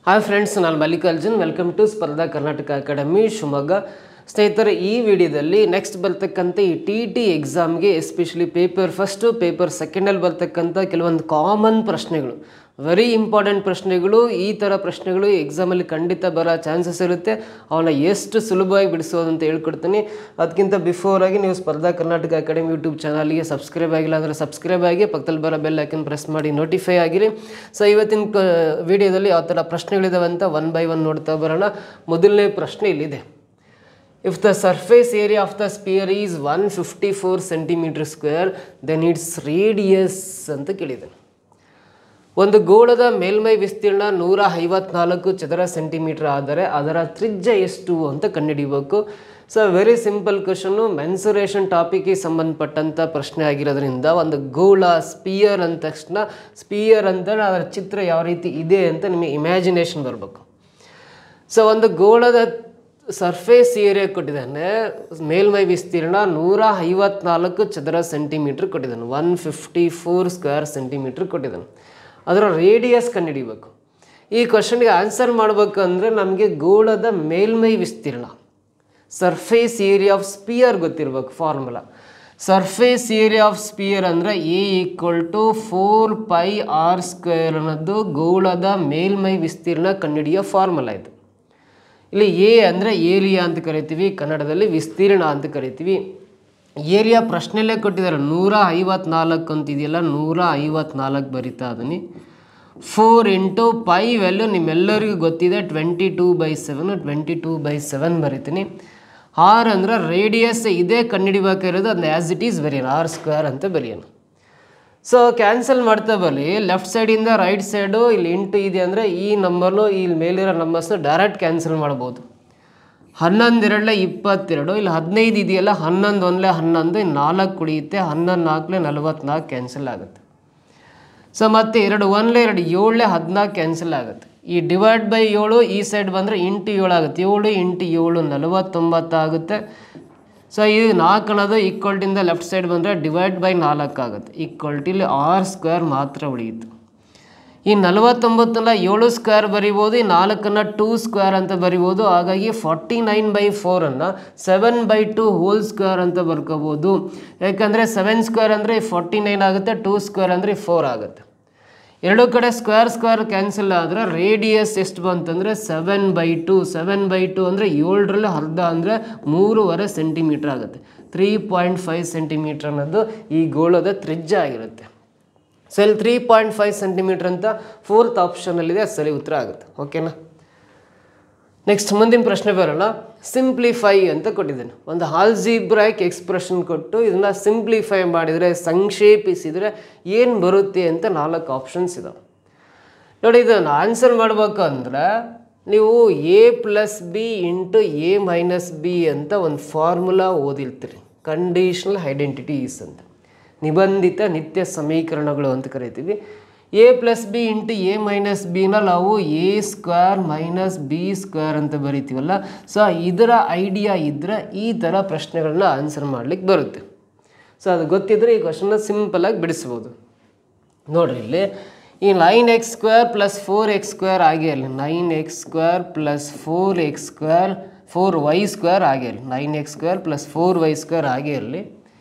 hi friends ನಾನು Mallikarjun welcome to ಸ್ಪರ್ಧಾ Karnataka academy Shivamogga ಸ್ನೇಹಿತರೆ ಈ ವಿಡಿಯೋದಲ್ಲಿ ನೆಕ್ಸ್ಟ್ ಬರ್ತಕ್ಕಂಥ ಈ ಟಿ ಟಿ ಎಕ್ಸಾಮ್ಗೆ ಎಸ್ಪೆಷಲಿ ಪೇಪರ್ ಫಸ್ಟು ಪೇಪರ್ ಸೆಕೆಂಡಲ್ಲಿ ಬರ್ತಕ್ಕಂಥ ಕೆಲವೊಂದು ಕಾಮನ್ ಪ್ರಶ್ನೆಗಳು ವೆರಿ ಇಂಪಾರ್ಟೆಂಟ್ ಪ್ರಶ್ನೆಗಳು ಈ ಥರ ಪ್ರಶ್ನೆಗಳು ಎಕ್ಸಾಮಲ್ಲಿ ಖಂಡಿತ ಬರೋ ಚಾನ್ಸಸ್ ಇರುತ್ತೆ ಅವನ್ನ ಎಷ್ಟು ಸುಲಭವಾಗಿ ಬಿಡಿಸೋದು ಅಂತ ಹೇಳ್ಕೊಡ್ತೀನಿ ಅದಕ್ಕಿಂತ ಬಿಫೋರ್ ಆಗಿ ನೀವು ಸ್ಪರ್ಧಾ ಕರ್ನಾಟಕ ಅಕಾಡೆಮಿ ಯೂಟ್ಯೂಬ್ ಚಾನಲ್ಗೆ ಸಬ್ಸ್ಕ್ರೈಬ್ ಆಗಿಲ್ಲ ಅಂದರೆ ಸಬ್ಸ್ಕ್ರೈಬ್ ಆಗಿ ಪಕ್ಕದಲ್ಲಿ ಬರೋ ಬೆಲ್ ಐಕನ್ ಪ್ರೆಸ್ ಮಾಡಿ ನೋಟಿಫೈ ಆಗಿರಿ ಸೊ ಇವತ್ತಿನ ಕ ವಿಡಿಯೋದಲ್ಲಿ ಯಾವ ಥರ ಪ್ರಶ್ನೆಗಳಿದಾವೆ ಅಂತ ಒನ್ ಬೈ ಒನ್ ನೋಡ್ತಾ ಬರೋಣ ಮೊದಲನೇ ಪ್ರಶ್ನೆ ಇಲ್ಲಿದೆ if the surface area of the sphere is one fifty four centimetre square then its radius ಅಂತ ಕೇಳಿದ್ದಾನೆ ಒಂದು ಗೋಳದ ಮೇಲ್ಮೈ ವಿಸ್ತೀರ್ಣ ನೂರ ಐವತ್ನಾಲ್ಕು ಚದರ ಸೆಂಟಿಮೀಟರ್ ಆದರೆ ಅದರ ತ್ರಿಜ್ಯ ಎಷ್ಟು ಅಂತ ಕಂಡುಹಿಡಿಬೇಕು so very simple question mensuration ಟಾಪಿಕ್ಗೆ ಸಂಬಂಧಪಟ್ಟಂಥ ಪ್ರಶ್ನೆ ಆಗಿರೋದ್ರಿಂದ ಒಂದು ಗೋಳ ಸ್ಪಿಯರ್ ಅಂದ ತಕ್ಷಣ ಸ್ಪಿಯರ್ ಅಂತ ಅದರ ಚಿತ್ರ ಯಾವ ರೀತಿ ಇದೆ ಅಂತ ನಿಮಗೆ ಇಮ್ಯಾಜಿನೇಷನ್ ಬರಬೇಕು ಸೊ ಒಂದು ಗೋಳದ ಸರ್ಫೇಸ್ ಏರಿಯಾ ಕೊಟ್ಟಿದ್ದಾನೆ ಮೇಲ್ಮೈ ವಿಸ್ತೀರ್ಣ ನೂರ ಐವತ್ನಾಲ್ಕು ಚದರ ಸೆಂಟಿಮೀಟ್ರ್ ಕೊಟ್ಟಿದ್ದಾನೆ one fifty four square centimetre ಕೊಟ್ಟಿದ್ದಾನೆ ಅದರ ರೇಡಿಯಸ್ ಕಂಡುಹಿಡಿಬೇಕು ಈ ಕ್ವಶನ್ಗೆ ಆನ್ಸರ್ ಮಾಡಬೇಕಂದ್ರೆ ನಮಗೆ ಗೋಳದ ಮೇಲ್ಮೈ ವಿಸ್ತೀರ್ಣ ಸರ್ಫೇಸ್ ಏರಿಯಾ ಆಫ್ ಸ್ಪಿಯರ್ ಗೊತ್ತಿರ್ಬೇಕು formula surface area of sphere ಅಂದರೆ A equal to four pi R square ಅನ್ನೋದು ಗೋಳದ ಮೇಲ್ಮೈ ವಿಸ್ತೀರ್ಣ ಕಂಡುಹಿಡಿಯೋ ಫಾರ್ಮುಲಾ ಇದು ಇಲ್ಲಿ ಎ ಅಂದರೆ ಏರಿಯಾ ಅಂತ ಕರಿತೀವಿ ಕನ್ನಡದಲ್ಲಿ ವಿಸ್ತೀರ್ಣ ಅಂತ ಕರಿತೀವಿ ಏರಿಯಾ ಪ್ರಶ್ನೆಯಲ್ಲೇ ಕೊಟ್ಟಿದ್ದಾರೆ ನೂರ ಐವತ್ನಾಲ್ಕು ಅಂತಿದೆಯಲ್ಲ ನೂರ ಐವತ್ನಾಲ್ಕು ಬರಿತಾ ಅದನ್ನಿ ಫೋರ್ ಇಂಟು ಪೈ ವ್ಯಾಲ್ಯೂ ನಿಮ್ಮೆಲ್ಲರಿಗೂ ಗೊತ್ತಿದೆ twenty two by seven twenty two by seven ಬರಿತೀನಿ ಆರ್ ಅಂದ್ರೆ ರೇಡಿಯಸ್ ಇದೇ ಕಂಡುಹಿಡಿಬೇಕಾಗಿರೋದು ಅದನ್ನ ಆ್ಯಸ್ ಇಟ್ ಈಸ್ ಬರೆಯೋಣ ಆರ್ ಸ್ಕ್ವೇರ್ ಅಂತ ಬರೆಯೋಣ ಸೊ ಕ್ಯಾನ್ಸಲ್ ಮಾಡ್ತಾ ಬರಲಿ ಲೆಫ್ಟ್ ಸೈಡಿಂದ ರೈಟ್ ಸೈಡು ಇಲ್ಲಿ ಇಂಟು ಇದೆ ಅಂದರೆ ಈ ನಂಬರ್ನು ಇಲ್ಲಿ ಮೇಲಿರೋ ನಂಬರ್ಸ್ನ ಡೈರೆಕ್ಟ್ ಕ್ಯಾನ್ಸಲ್ ಮಾಡ್ಬೋದು ಹನ್ನೊಂದು ಎರಡಲೆ ಇಪ್ಪತ್ತೆರಡು ಇಲ್ಲಿ ಹದಿನೈದು ಇದೆಯಲ್ಲ ಹನ್ನೊಂದು ಒಂದಲೇ ಹನ್ನೊಂದು ಇನ್ನು ನಾಲ್ಕು ಉಳಿಯುತ್ತೆ ಹನ್ನೊಂದು ನಾಲ್ಕಲೆ ನಲವತ್ನಾಲ್ಕು ಕ್ಯಾನ್ಸಲ್ ಆಗುತ್ತೆ ಸೊ ಮತ್ತೆ ಎರಡು ಒಂದಲೇ ಎರಡು ಏಳಲೆ ಹದಿನಾಲ್ಕು ಕ್ಯಾನ್ಸಲ್ ಆಗುತ್ತೆ ಈ ಡಿವೈಡ್ ಬೈ ಏಳು ಈ ಸೈಡ್ ಬಂದರೆ ಇಂಟು ಏಳು ಆಗುತ್ತೆ ಏಳು ಇಂಟು ಏಳು ನಲವತ್ತೊಂಬತ್ತು ಆಗುತ್ತೆ ಸೊ ಈ ನಾಲ್ಕು ಅನ್ನೋದು ಈಕ್ವಲ್ಟಿಂದ ಲೆಫ್ಟ್ ಸೈಡ್ ಬಂದರೆ ಡಿವೈಡ್ ಬೈ ನಾಲ್ಕು ಆಗುತ್ತೆ ಈಕ್ವಲ್ಟಿಲಿ ಆರ್ ಸ್ಕ್ವೇರ್ ಮಾತ್ರ ಉಳಿಯಿತು ಈ ನಲವತ್ತೊಂಬತ್ತನ್ನ ಏಳು ಸ್ಕ್ವೇರ್ ಬರಿಬೋದು ಈ ನಾಲ್ಕನ್ನು ಟೂ ಸ್ಕ್ವೇರ್ ಅಂತ ಬರಿಬೋದು ಹಾಗಾಗಿ ಫಾರ್ಟಿ ನೈನ್ ಬೈ ಫೋರನ್ನು seven by two whole square ಅಂತ ಬರ್ಕೋಬೋದು ಯಾಕಂದರೆ ಸೆವೆನ್ ಸ್ಕ್ವೇರ್ ಅಂದರೆ ಫಾರ್ಟಿ ನೈನ್ ಆಗುತ್ತೆ ಟೂ ಸ್ಕ್ವೇರ್ ಅಂದರೆ ಫೋರ್ ಆಗುತ್ತೆ ಎರಡು ಕಡೆ ಸ್ಕ್ವೇರ್ ಸ್ಕ್ವೇರ್ ಕ್ಯಾನ್ಸಲ್ ಆದರೆ ರೇಡಿಯಸ್ ಎಷ್ಟು ಬಂತಂದರೆ seven by two seven by two ಅಂದರೆ ಏಳರಲ್ಲಿ ಅರ್ಧ ಅಂದರೆ ಮೂರುವರೆ ಸೆಂಟಿಮೀಟ್ರ್ ಆಗುತ್ತೆ ತ್ರೀ ಪಾಯಿಂಟ್ ಫೈವ್ ಸೆಂಟಿಮೀಟ್ರ್ ಅನ್ನೋದು ಈ ಗೋಳದ ತ್ರಿಜ್ಯ ಆಗಿರುತ್ತೆ ಸೊ ಇಲ್ಲಿ ತ್ರೀ ಪಾಯಿಂಟ್ ಫೈವ್ ಸೆಂಟಿಮೀಟ್ರ್ ಅಂತ ಫೋರ್ತ್ ಆಪ್ಷನಲ್ಲಿದೆ ಅದು ಸರಿ ಉತ್ತರ ಆಗುತ್ತೆ ಓಕೆನಾ ನೆಕ್ಸ್ಟ್ ಮುಂದಿನ ಪ್ರಶ್ನೆ ಬರೋಣ ಸಿಂಪ್ಲಿಫೈ ಅಂತ ಕೊಟ್ಟಿದ್ದೇನೆ ಒಂದು ಆಲ್ಜಿಬ್ರಾಯ್ಕ್ ಎಕ್ಸ್ಪ್ರೆಷನ್ ಕೊಟ್ಟು ಇದನ್ನು ಸಿಂಪ್ಲಿಫೈ ಮಾಡಿದರೆ ಸಂಕ್ಷೇಪಿಸಿದರೆ ಏನು ಬರುತ್ತೆ ಅಂತ ನಾಲ್ಕು ಆಪ್ಷನ್ಸ್ ಇದಾವೆ ನೋಡಿ ಇದನ್ನು ಆನ್ಸರ್ ಮಾಡ್ಬೇಕಂದ್ರೆ ನೀವು A plus B into A minus B ಅಂತ ಒಂದು ಫಾರ್ಮುಲಾ ಓದಿರ್ತೀರಿ ಕಂಡೀಷ್ನಲ್ ಐಡೆಂಟಿಟೀಸ್ ಅಂತ ನಿಬಂಧಿತ ನಿತ್ಯ ಸಮೀಕರಣಗಳು ಅಂತ ಕರಿತೀವಿ A plus B into A minus ಬಿನ ನಾವು A square minus B square ಅಂತ ಬರಿತೀವಲ್ಲ ಸೊ ಇದರ ಐಡಿಯಾ ಇದ್ದರೆ ಈ ಥರ ಪ್ರಶ್ನೆಗಳನ್ನ ಆನ್ಸರ್ ಮಾಡ್ಲಿಕ್ಕೆ ಬರುತ್ತೆ ಸೊ ಅದು ಗೊತ್ತಿದ್ದರೆ ಈ ಕ್ವಶನ್ನ ಸಿಂಪಲಾಗಿ ಬಿಡಿಸ್ಬೋದು ನೋಡ್ರಿ ಇಲ್ಲಿ ಈ nine X square plus four X square ಆಗೇ ಇರಲಿ nine X square plus four X square four Y square ಆಗೇ ಇರಲಿ nine X square plus four Y square ಆಗೇ ಇರಲಿ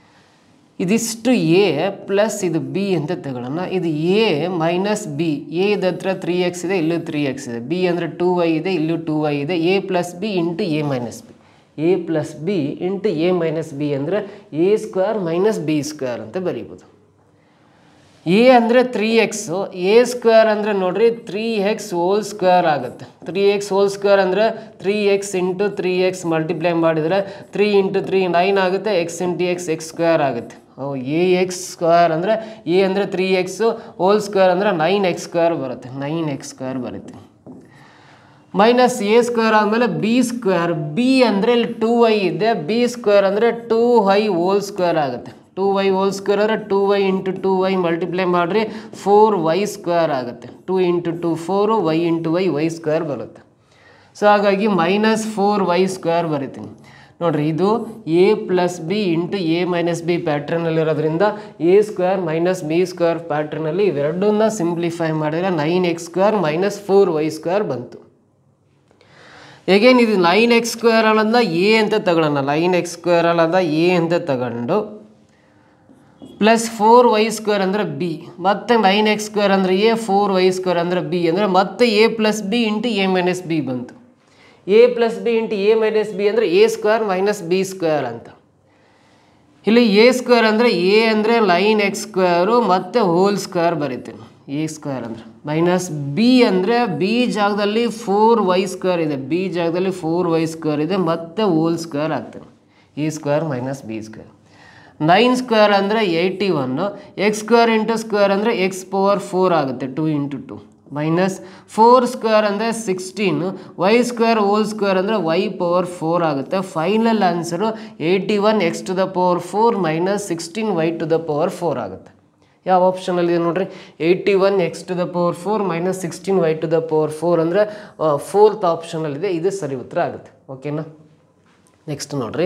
ಇದಿಷ್ಟು ಎ ಪ್ಲಸ್ ಇದು ಬಿ ಅಂತ ತಗೊಳ್ಳೋಣ ಇದು ಎ ಮೈನಸ್ ಬಿ ಎ ಹತ್ರ ತ್ರೀ ಎಕ್ಸ್ ಇದೆ ಇಲ್ಲೂ ತ್ರೀ ಎಕ್ಸ್ ಇದೆ ಬಿ ಅಂದರೆ ಟೂ ವೈ ಇದೆ ಇಲ್ಲೂ ಟೂ ವೈ ಇದೆ A plus B into A minus B A plus B into A minus B ಅಂದರೆ A square minus B square ಅಂತ ಬರೀಬೋದು ಎ ಅಂದರೆ ತ್ರೀ ಎಕ್ಸು ಎ ಸ್ಕ್ವೇರ್ ಅಂದರೆ ನೋಡ್ರಿ ತ್ರೀ ಎಕ್ಸ್ ಹೋಲ್ ಸ್ಕ್ವೇರ್ ಆಗುತ್ತೆ ತ್ರೀ ಎಕ್ಸ್ ಹೋಲ್ ಸ್ಕ್ವೇರ್ ಅಂದರೆ three X into three X multiply ಮಾಡಿದರೆ three into three nine ಆಗುತ್ತೆ X into X X square ಆಗುತ್ತೆ ಎ ಎಕ್ಸ್ ಸ್ಕ್ವೇರ್ ಅಂದರೆ A ಅಂದರೆ three X whole square ಅಂದರೆ nine X square ಬರುತ್ತೆ nine X square ಬರುತ್ತೆ minus A square ಆದಮೇಲೆ B square B ಅಂದರೆ ಇಲ್ಲಿ ಟೂ ವೈ ಇದೆ ಬಿ ಸ್ಕ್ವೇರ್ ಅಂದರೆ ಟೂ ವೈ ಹೋಲ್ ಸ್ಕ್ವೇರ್ ಆಗುತ್ತೆ ಟೂ ವೈ ಹೋಲ್ ಸ್ಕ್ವೇರ್ ಅಂದರೆ two Y into two Y multiply ಮಾಡಿರಿ ಫೋರ್ ವೈ ಸ್ಕ್ವೇರ್ ಆಗುತ್ತೆ two into two four y into y y square ಬರುತ್ತೆ so ಹಾಗಾಗಿ minus four Y square ಬರಿತೀನಿ ನೋಡ್ರಿ ಇದು a plus B into A minus b ಪ್ಯಾಟ್ರನಲ್ಲಿರೋದ್ರಿಂದ a square minus B square ಪ್ಯಾಟ್ರನಲ್ಲಿ ಇವೆರಡನ್ನ ಸಿಂಪ್ಲಿಫೈ ಮಾಡಿದ್ರೆ nine X square minus four Y square ಬಂತು ಹೇಗೇನು ಇದು ನೈನ್ ಎಕ್ಸ್ ಸ್ಕ್ವೇರ್ ಅಲ್ಲದ ಎ ಅಂತ ತಗೊಳ್ಳೋಣ ನೈನ್ ಎಕ್ಸ್ ಸ್ಕ್ವೇರ್ ಅಲ್ಲದ ಎ ಅಂತ ತಗೊಂಡು ಪ್ಲಸ್ ಫೋರ್ ವೈ ಸ್ಕ್ವೇರ್ ಅಂದರೆ ಬಿ ಮತ್ತೆ ನೈನ್ ಎಕ್ಸ್ ಸ್ಕ್ವೇರ್ ಅಂದರೆ ಎ ಫೋರ್ ವೈ ಸ್ಕ್ವೇರ್ ಅಂದರೆ ಬಿ ಅಂದರೆ ಮತ್ತೆ a plus B into A minus b ಬಂತು a plus B into A minus B ಅಂದರೆ A square minus B square ಅಂತ ಇಲ್ಲಿ ಎ ಸ್ಕ್ವೇರ್ ಅಂದರೆ ಎ ಅಂದರೆ ಲೈನ್ ಎಕ್ಸ್ ಸ್ಕ್ವೇರು ಮತ್ತು ಹೋಲ್ ಸ್ಕ್ವೇರ್ ಬರೀತೀನಿ ಎ ಸ್ಕ್ವೇರ್ ಅಂದರೆ ಮೈನಸ್ ಬಿ ಅಂದರೆ ಬಿ ಜಾಗದಲ್ಲಿ ಫೋರ್ ವೈ ಸ್ಕ್ವೇರ್ ಇದೆ ಬಿ ಜಾಗದಲ್ಲಿ ಫೋರ್ ವೈ ಸ್ಕ್ವೇರ್ ಇದೆ ಮತ್ತು ಹೋಲ್ ಸ್ಕ್ವೇರ್ ಆಗ್ತದೆ a square minus B square nine square ಅಂದರೆ eighty one x square into square ಅಂದರೆ ಎಕ್ಸ್ ಪವರ್ ಫೋರ್ ಆಗುತ್ತೆ two into two minus four square ಅಂದರೆ sixteen y square whole square ಅಂದರೆ y power four ಆಗುತ್ತೆ final answer eighty one x to the power four minus sixteen y to the power four ಆಗುತ್ತೆ ಯಾವ ಆಪ್ಷನಲ್ಲಿದೆ ನೋಡ್ರಿ eighty one x to the power four minus sixteen y to the power four ಅಂದರೆ fourth ಆಪ್ಷನಲ್ಲಿದೆ ಇದು ಸರಿ ಉತ್ತರ ಆಗುತ್ತೆ ಓಕೆನಾ ನೆಕ್ಸ್ಟ್ ನೋಡ್ರಿ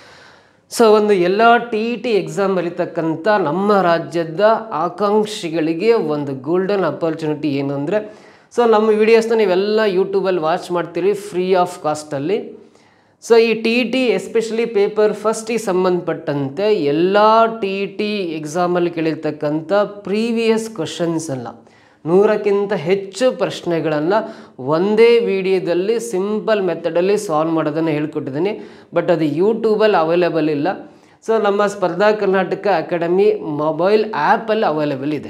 ಸೊ ಒಂದು ಎಲ್ಲ ಟಿ ಇ ಟಿ ಎಕ್ಸಾಮ್ ಬರೀತಕ್ಕಂಥ ನಮ್ಮ ರಾಜ್ಯದ ಆಕಾಂಕ್ಷಿಗಳಿಗೆ ಒಂದು ಗೋಲ್ಡನ್ ಅಪರ್ಚುನಿಟಿ ಏನು ಅಂದರೆ ಸೊ ನಮ್ಮ ವೀಡಿಯೋಸ್ನ ನೀವೆಲ್ಲ ಯೂಟ್ಯೂಬಲ್ಲಿ ವಾಚ್ ಮಾಡ್ತೀರಿ ಫ್ರೀ ಆಫ್ ಕಾಸ್ಟಲ್ಲಿ ಸೊ ಈ T E T especially paper ಫಸ್ಟಿಗೆ ಸಂಬಂಧಪಟ್ಟಂತೆ ಎಲ್ಲ ಟಿ ಇ ಟಿ ಎಕ್ಸಾಮಲ್ಲಿ ಕೇಳಿರ್ತಕ್ಕಂಥ ಪ್ರೀವಿಯಸ್ ಕ್ವಶನ್ಸ್ ಅಲ್ಲ ನೂರಕ್ಕಿಂತ ಹೆಚ್ಚು ಪ್ರಶ್ನೆಗಳನ್ನು ಒಂದೇ ವಿಡಿಯೋದಲ್ಲಿ ಸಿಂಪಲ್ ಮೆಥಡಲ್ಲಿ ಸಾಲ್ವ್ ಮಾಡೋದನ್ನು ಹೇಳ್ಕೊಟ್ಟಿದ್ದೀನಿ ಬಟ್ ಅದು ಯೂಟ್ಯೂಬಲ್ಲಿ ಅವೈಲೇಬಲ್ ಇಲ್ಲ ಸೊ ನಮ್ಮ ಸ್ಪರ್ಧಾ ಕರ್ನಾಟಕ ಅಕಾಡೆಮಿ ಮೊಬೈಲ್ ಆ್ಯಪಲ್ಲಿ ಅವೈಲೇಬಲ್ ಇದೆ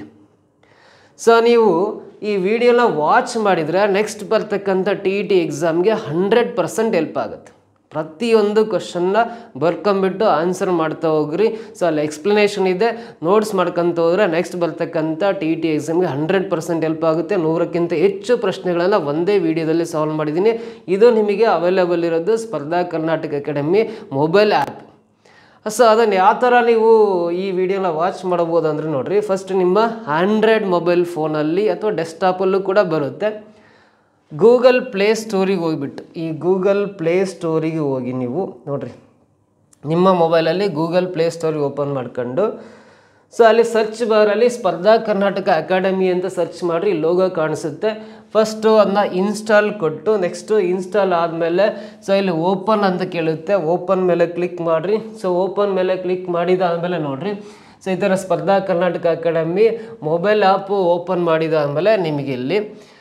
ಸೊ ನೀವು ಈ ವಿಡಿಯೋನ ವಾಚ್ ಮಾಡಿದರೆ ನೆಕ್ಸ್ಟ್ ಬರ್ತಕ್ಕಂಥ ಟಿ ಇ ಟಿ ಎಕ್ಸಾಮ್ಗೆ ಹಂಡ್ರೆಡ್ ಪರ್ಸೆಂಟ್ ಹೆಲ್ಪ್ ಆಗುತ್ತೆ ಪ್ರತಿಯೊಂದು ಕ್ವಶನ್ನ ಬರ್ಕೊಂಬಿಟ್ಟು ಆನ್ಸರ್ ಮಾಡ್ತಾ ಹೋಗ್ರಿ ಸೊ ಅಲ್ಲಿ ಎಕ್ಸ್ಪ್ಲನೇಷನ್ ಇದೆ ನೋಟ್ಸ್ ಮಾಡ್ಕೊಂತ ಹೋದ್ರೆ ನೆಕ್ಸ್ಟ್ ಬರ್ತಕ್ಕಂಥ ಟಿ ಇ ಟಿ ಎಕ್ಸಾಮ್ಗೆ ಹಂಡ್ರೆಡ್ ಪರ್ಸೆಂಟ್ ಹೆಲ್ಪ್ ಆಗುತ್ತೆ ನೂರಕ್ಕಿಂತ ಹೆಚ್ಚು ಪ್ರಶ್ನೆಗಳನ್ನು ಒಂದೇ ವಿಡಿಯೋದಲ್ಲಿ ಸಾಲ್ವ್ ಮಾಡಿದ್ದೀನಿ ಇದು ನಿಮಗೆ ಅವೈಲೇಬಲ್ ಇರೋದು Spardha Karnataka academy mobile app so ಅದನ್ನು ಯಾವ ಥರ ನೀವು ಈ ವಿಡಿಯೋನ ವಾಚ್ ಮಾಡ್ಬೋದು ಅಂದರೆ ನೋಡಿರಿ ಫಸ್ಟ್ ನಿಮ್ಮ ಆ್ಯಂಡ್ರಾಯ್ಡ್ ಮೊಬೈಲ್ ಫೋನಲ್ಲಿ ಅಥವಾ ಡೆಸ್ಕ್ಟಾಪಲ್ಲೂ ಕೂಡ ಬರುತ್ತೆ ಗೂಗಲ್ ಪ್ಲೇ ಸ್ಟೋರಿಗೆ ಹೋಗ್ಬಿಟ್ಟು ಈ ಗೂಗಲ್ ಪ್ಲೇ ಸ್ಟೋರಿಗೆ ಹೋಗಿ ನೀವು ನೋಡಿರಿ ನಿಮ್ಮ ಮೊಬೈಲಲ್ಲಿ ಗೂಗಲ್ ಪ್ಲೇ ಸ್ಟೋರಿಗೆ ಓಪನ್ ಮಾಡ್ಕೊಂಡು ಸೊ ಅಲ್ಲಿ ಸರ್ಚ್ ಬಾರಲ್ಲಿ ಸ್ಪರ್ಧಾ ಕರ್ನಾಟಕ ಅಕಾಡೆಮಿ ಅಂತ ಸರ್ಚ್ ಮಾಡಿರಿ ಲೋಗೋ ಕಾಣಿಸುತ್ತೆ ಫಸ್ಟು ಅದನ್ನ ಇನ್ಸ್ಟಾಲ್ ಕೊಟ್ಟು ನೆಕ್ಸ್ಟು ಇನ್ಸ್ಟಾಲ್ ಆದಮೇಲೆ ಸೊ ಇಲ್ಲಿ ಓಪನ್ ಅಂತ ಕೇಳುತ್ತೆ ಓಪನ್ ಮೇಲೆ ಕ್ಲಿಕ್ ಮಾಡಿರಿ ಸೊ ಓಪನ್ ಮೇಲೆ ಕ್ಲಿಕ್ ಮಾಡಿದಾದಮೇಲೆ ನೋಡಿರಿ ಸೊ ಈ ಥರ Spardha Karnataka academy mobile app open ಮಾಡಿದಾದಮೇಲೆ ನಿಮಗೆ ಇಲ್ಲಿ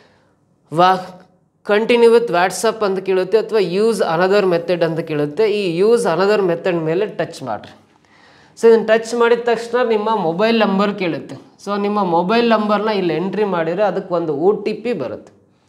ವಾ ಕಂಟಿನ್ಯೂ ವಿತ್ ವಾಟ್ಸಪ್ ಅಂತ ಕೇಳುತ್ತೆ ಅಥವಾ ಯೂಸ್ ಅನದರ್ ಮೆಥಡ್ ಅಂತ ಕೇಳುತ್ತೆ ಈ ಯೂಸ್ ಅನದರ್ ಮೆಥಡ್ ಮೇಲೆ ಟಚ್ ಮಾಡಿರಿ ಸೊ ಇದನ್ನು ಟಚ್ ಮಾಡಿದ ತಕ್ಷಣ ನಿಮ್ಮ ಮೊಬೈಲ್ ನಂಬರ್ ಕೇಳುತ್ತೆ ಸೊ ನಿಮ್ಮ ಮೊಬೈಲ್ ನಂಬರ್ನ ಇಲ್ಲಿ ಎಂಟ್ರಿ ಮಾಡಿದರೆ ಅದಕ್ಕೆ ಒಂದು ಒ ಟಿ ಪಿ ಬರುತ್ತೆ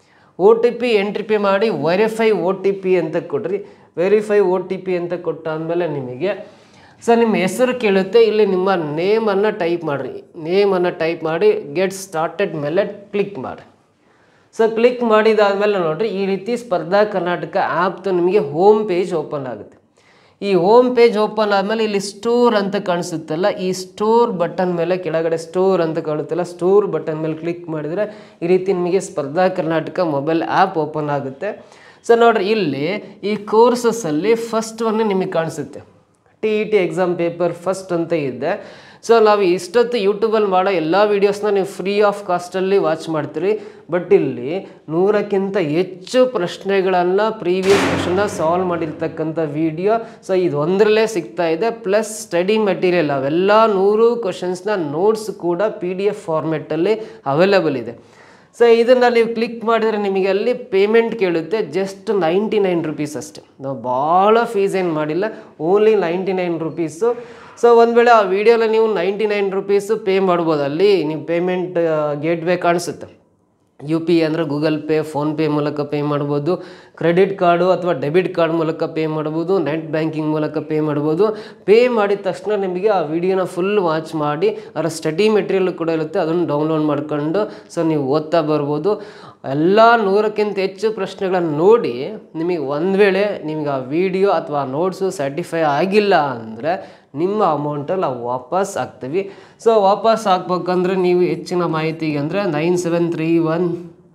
ಒ ಟಿ ಪಿ ಎಂಟ್ರಿ ಪಿ ಮಾಡಿ ವೆರಿಫೈ ಒ ಟಿ ಪಿ ಅಂತ ಕೊಡ್ರಿ ವೆರಿಫೈ ಒ ಟಿ ಪಿ ಅಂತ ಕೊಟ್ಟಾದಮೇಲೆ ನಿಮಗೆ ಸೊ ನಿಮ್ಮ ಹೆಸರು ಕೇಳುತ್ತೆ ಇಲ್ಲಿ ನಿಮ್ಮ ನೇಮನ್ನು ಟೈಪ್ ಮಾಡಿರಿ ನೇಮನ್ನು ಟೈಪ್ ಮಾಡಿ ಗೆಟ್ ಸ್ಟಾರ್ಟೆಡ್ ಮೇಲೆ ಕ್ಲಿಕ್ ಮಾಡಿರಿ ಸೊ ಕ್ಲಿಕ್ ಮಾಡಿದಾದ್ಮೇಲೆ ನೋಡ್ರಿ ಈ ರೀತಿ ಸ್ಪರ್ಧಾ ಕರ್ನಾಟಕ ಆ್ಯಪ್ದು ನಿಮಗೆ ಹೋಮ್ ಪೇಜ್ ಓಪನ್ ಆಗುತ್ತೆ ಈ ಹೋಮ್ ಪೇಜ್ ಓಪನ್ ಆದಮೇಲೆ ಇಲ್ಲಿ ಸ್ಟೋರ್ ಅಂತ ಕಾಣಿಸುತ್ತಲ್ಲ ಈ ಸ್ಟೋರ್ ಬಟನ್ ಮೇಲೆ ಕೆಳಗಡೆ ಸ್ಟೋರ್ ಅಂತ ಕಾಣುತ್ತಲ್ಲ ಸ್ಟೋರ್ ಬಟನ್ ಮೇಲೆ ಕ್ಲಿಕ್ ಮಾಡಿದರೆ ಈ ರೀತಿ ನಿಮಗೆ Spardha Karnataka mobile app open ಆಗುತ್ತೆ ಸೊ ನೋಡ್ರಿ ಇಲ್ಲಿ ಈ ಕೋರ್ಸಸ್ಸಲ್ಲಿ ಫಸ್ಟ್ ಒನ್ ನಿಮಗೆ ಕಾಣಿಸುತ್ತೆ T E T exam paper first ಅಂತ ಇದೆ ಸೊ ನಾವು ಇಷ್ಟೊತ್ತು ಯೂಟ್ಯೂಬಲ್ಲಿ ಮಾಡೋ ಎಲ್ಲ ವೀಡಿಯೋಸ್ನ ನೀವು ಫ್ರೀ ಆಫ್ ಕಾಸ್ಟಲ್ಲಿ ವಾಚ್ ಮಾಡ್ತೀರಿ ಬಟ್ ಇಲ್ಲಿ ನೂರಕ್ಕಿಂತ ಹೆಚ್ಚು ಪ್ರಶ್ನೆಗಳನ್ನು ಪ್ರೀವಿಯಸ್ ಕ್ವಶನ್ನ ಸಾಲ್ವ್ ಮಾಡಿರ್ತಕ್ಕಂಥ ವಿಡಿಯೋ ಸೊ ಇದು ಒಂದರಲ್ಲೇ ಸಿಗ್ತಾ ಇದೆ ಪ್ಲಸ್ ಸ್ಟಡಿ ಮೆಟೀರಿಯಲ್ ಅವೆಲ್ಲ ನೂರು ಕ್ವಶನ್ಸ್ನ ನೋಟ್ಸ್ ಕೂಡ ಪಿ ಡಿ ಎಫ್ ಫಾರ್ಮೆಟಲ್ಲಿ ಅವೈಲೇಬಲ್ ಇದೆ ಸೊ ಇದನ್ನು ನೀವು ಕ್ಲಿಕ್ ಮಾಡಿದರೆ ನಿಮಗೆ ಅಲ್ಲಿ ಪೇಮೆಂಟ್ ಕೇಳುತ್ತೆ ಜಸ್ಟ್ ನೈಂಟಿ ನೈನ್ ರುಪೀಸ್ ಅಷ್ಟೆ ನಾವು ಭಾಳ ಫೀಸ್ ಏನು ಮಾಡಿಲ್ಲ only ninety nine rupees so ಒಂದು ವೇಳೆ ಆ ವಿಡಿಯೋಲಿ ನೀವು ನೈಂಟಿ ನೈನ್ ರುಪೀಸು ಪೇ ಮಾಡ್ಬೋದು ಅಲ್ಲಿ ನೀವು ಪೇಮೆಂಟ್ ಗೇಟ್ವೇ ಕಾಣಿಸುತ್ತೆ ಯು ಪಿ ಅಂದರೆ ಗೂಗಲ್ ಪೇ ಫೋನ್ಪೇ ಮೂಲಕ ಪೇ ಮಾಡ್ಬೋದು ಕ್ರೆಡಿಟ್ ಕಾರ್ಡು ಅಥವಾ ಡೆಬಿಟ್ ಕಾರ್ಡ್ ಮೂಲಕ ಪೇ ಮಾಡ್ಬೋದು ನೆಟ್ ಬ್ಯಾಂಕಿಂಗ್ ಮೂಲಕ ಪೇ ಮಾಡ್ಬೋದು ಪೇ ಮಾಡಿದ ತಕ್ಷಣ ನಿಮಗೆ ಆ ವಿಡಿಯೋನ ಫುಲ್ ವಾಚ್ ಮಾಡಿ ಅದರ ಸ್ಟಡಿ ಮೆಟೀರಿಯಲ್ ಕೂಡ ಇರುತ್ತೆ ಅದನ್ನು ಡೌನ್ಲೋಡ್ ಮಾಡ್ಕೊಂಡು ಸೊ ನೀವು ಓದ್ತಾ ಬರ್ಬೋದು ಎಲ್ಲ ನೂರಕ್ಕಿಂತ ಹೆಚ್ಚು ಪ್ರಶ್ನೆಗಳನ್ನು ನೋಡಿ ನಿಮಗೆ ಒಂದು ವೇಳೆ ನಿಮಗೆ ಆ ವಿಡಿಯೋ ಅಥವಾ ನೋಟ್ಸು ಸ್ಯಾಟಿಫೈ ಆಗಿಲ್ಲ ಅಂದರೆ ನಿಮ್ಮ ಅಮೌಂಟಲ್ಲಿ ನಾವು ವಾಪಸ್ ಹಾಕ್ತೀವಿ ಸೊ ವಾಪಸ್ ಹಾಕ್ಬೇಕಂದ್ರೆ ನೀವು ಹೆಚ್ಚಿನ ಮಾಹಿತಿಗೆ ಅಂದರೆ nine seven three one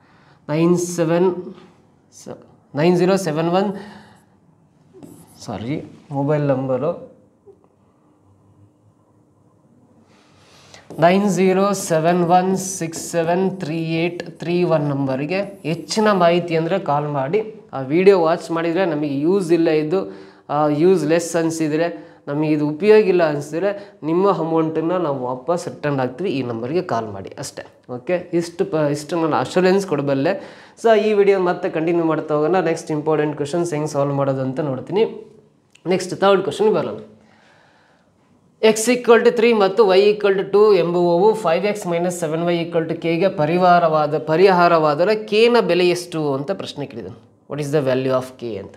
nine seven ಸ nine zero seven one sorry mobile number nine zero seven one six seven three eight three one ನಂಬರಿಗೆ ಹೆಚ್ಚಿನ ಮಾಹಿತಿ ಅಂದರೆ ಕಾಲ್ ಮಾಡಿ ಆ ವಿಡಿಯೋ ವಾಚ್ ಮಾಡಿದರೆ ನಮಗೆ ಯೂಸ್ ಇಲ್ಲ ಇದು ಯೂಸ್ಲೆಸ್ ಅನಿಸಿದರೆ ನಮಗೆ ಇದು ಉಪಯೋಗ ಇಲ್ಲ ಅನಿಸಿದ್ರೆ ನಿಮ್ಮ ಅಮೌಂಟನ್ನು ನಾವು ವಾಪಸ್ ರಿಟರ್ನ್ ಆಗ್ತೀವಿ ಈ ನಂಬರ್ಗೆ ಕಾಲ್ ಮಾಡಿ ಅಷ್ಟೇ ಓಕೆ ಇಷ್ಟು ಪ ಇಷ್ಟು ನಾನು ಅಶೂರೆನ್ಸ್ ಕೊಡಬಲ್ಲೆ ಸೊ ಈ ವಿಡಿಯೋ ಮತ್ತೆ ಕಂಟಿನ್ಯೂ ಮಾಡ್ತಾ ಹೋಗೋಣ ನೆಕ್ಸ್ಟ್ ಇಂಪಾರ್ಟೆಂಟ್ ಕ್ವಶನ್ಸ್ ಹೆಂಗೆ ಸಾಲ್ವ್ ಮಾಡೋದು ಅಂತ ನೋಡ್ತೀನಿ ನೆಕ್ಸ್ಟ್ ಥರ್ಡ್ ಕ್ವಶನ್ ಬರೋಣ ಎಕ್ಸ್ ಈಕ್ವಲ್ ಟು ತ್ರೀ ಮತ್ತು ವೈ ಈಕ್ವಲ್ ಟು ಟು ಎಂಬುವವು five x minus seven y equal to ಕೆಗೆ ಪರಿವಾರವಾದ ಪರಿಹಾರವಾದರೆ ಕೆನ ಬೆಲೆ ಎಷ್ಟು ಅಂತ ಪ್ರಶ್ನೆ ಕೇಳಿದನು what is the value of k ಅಂತ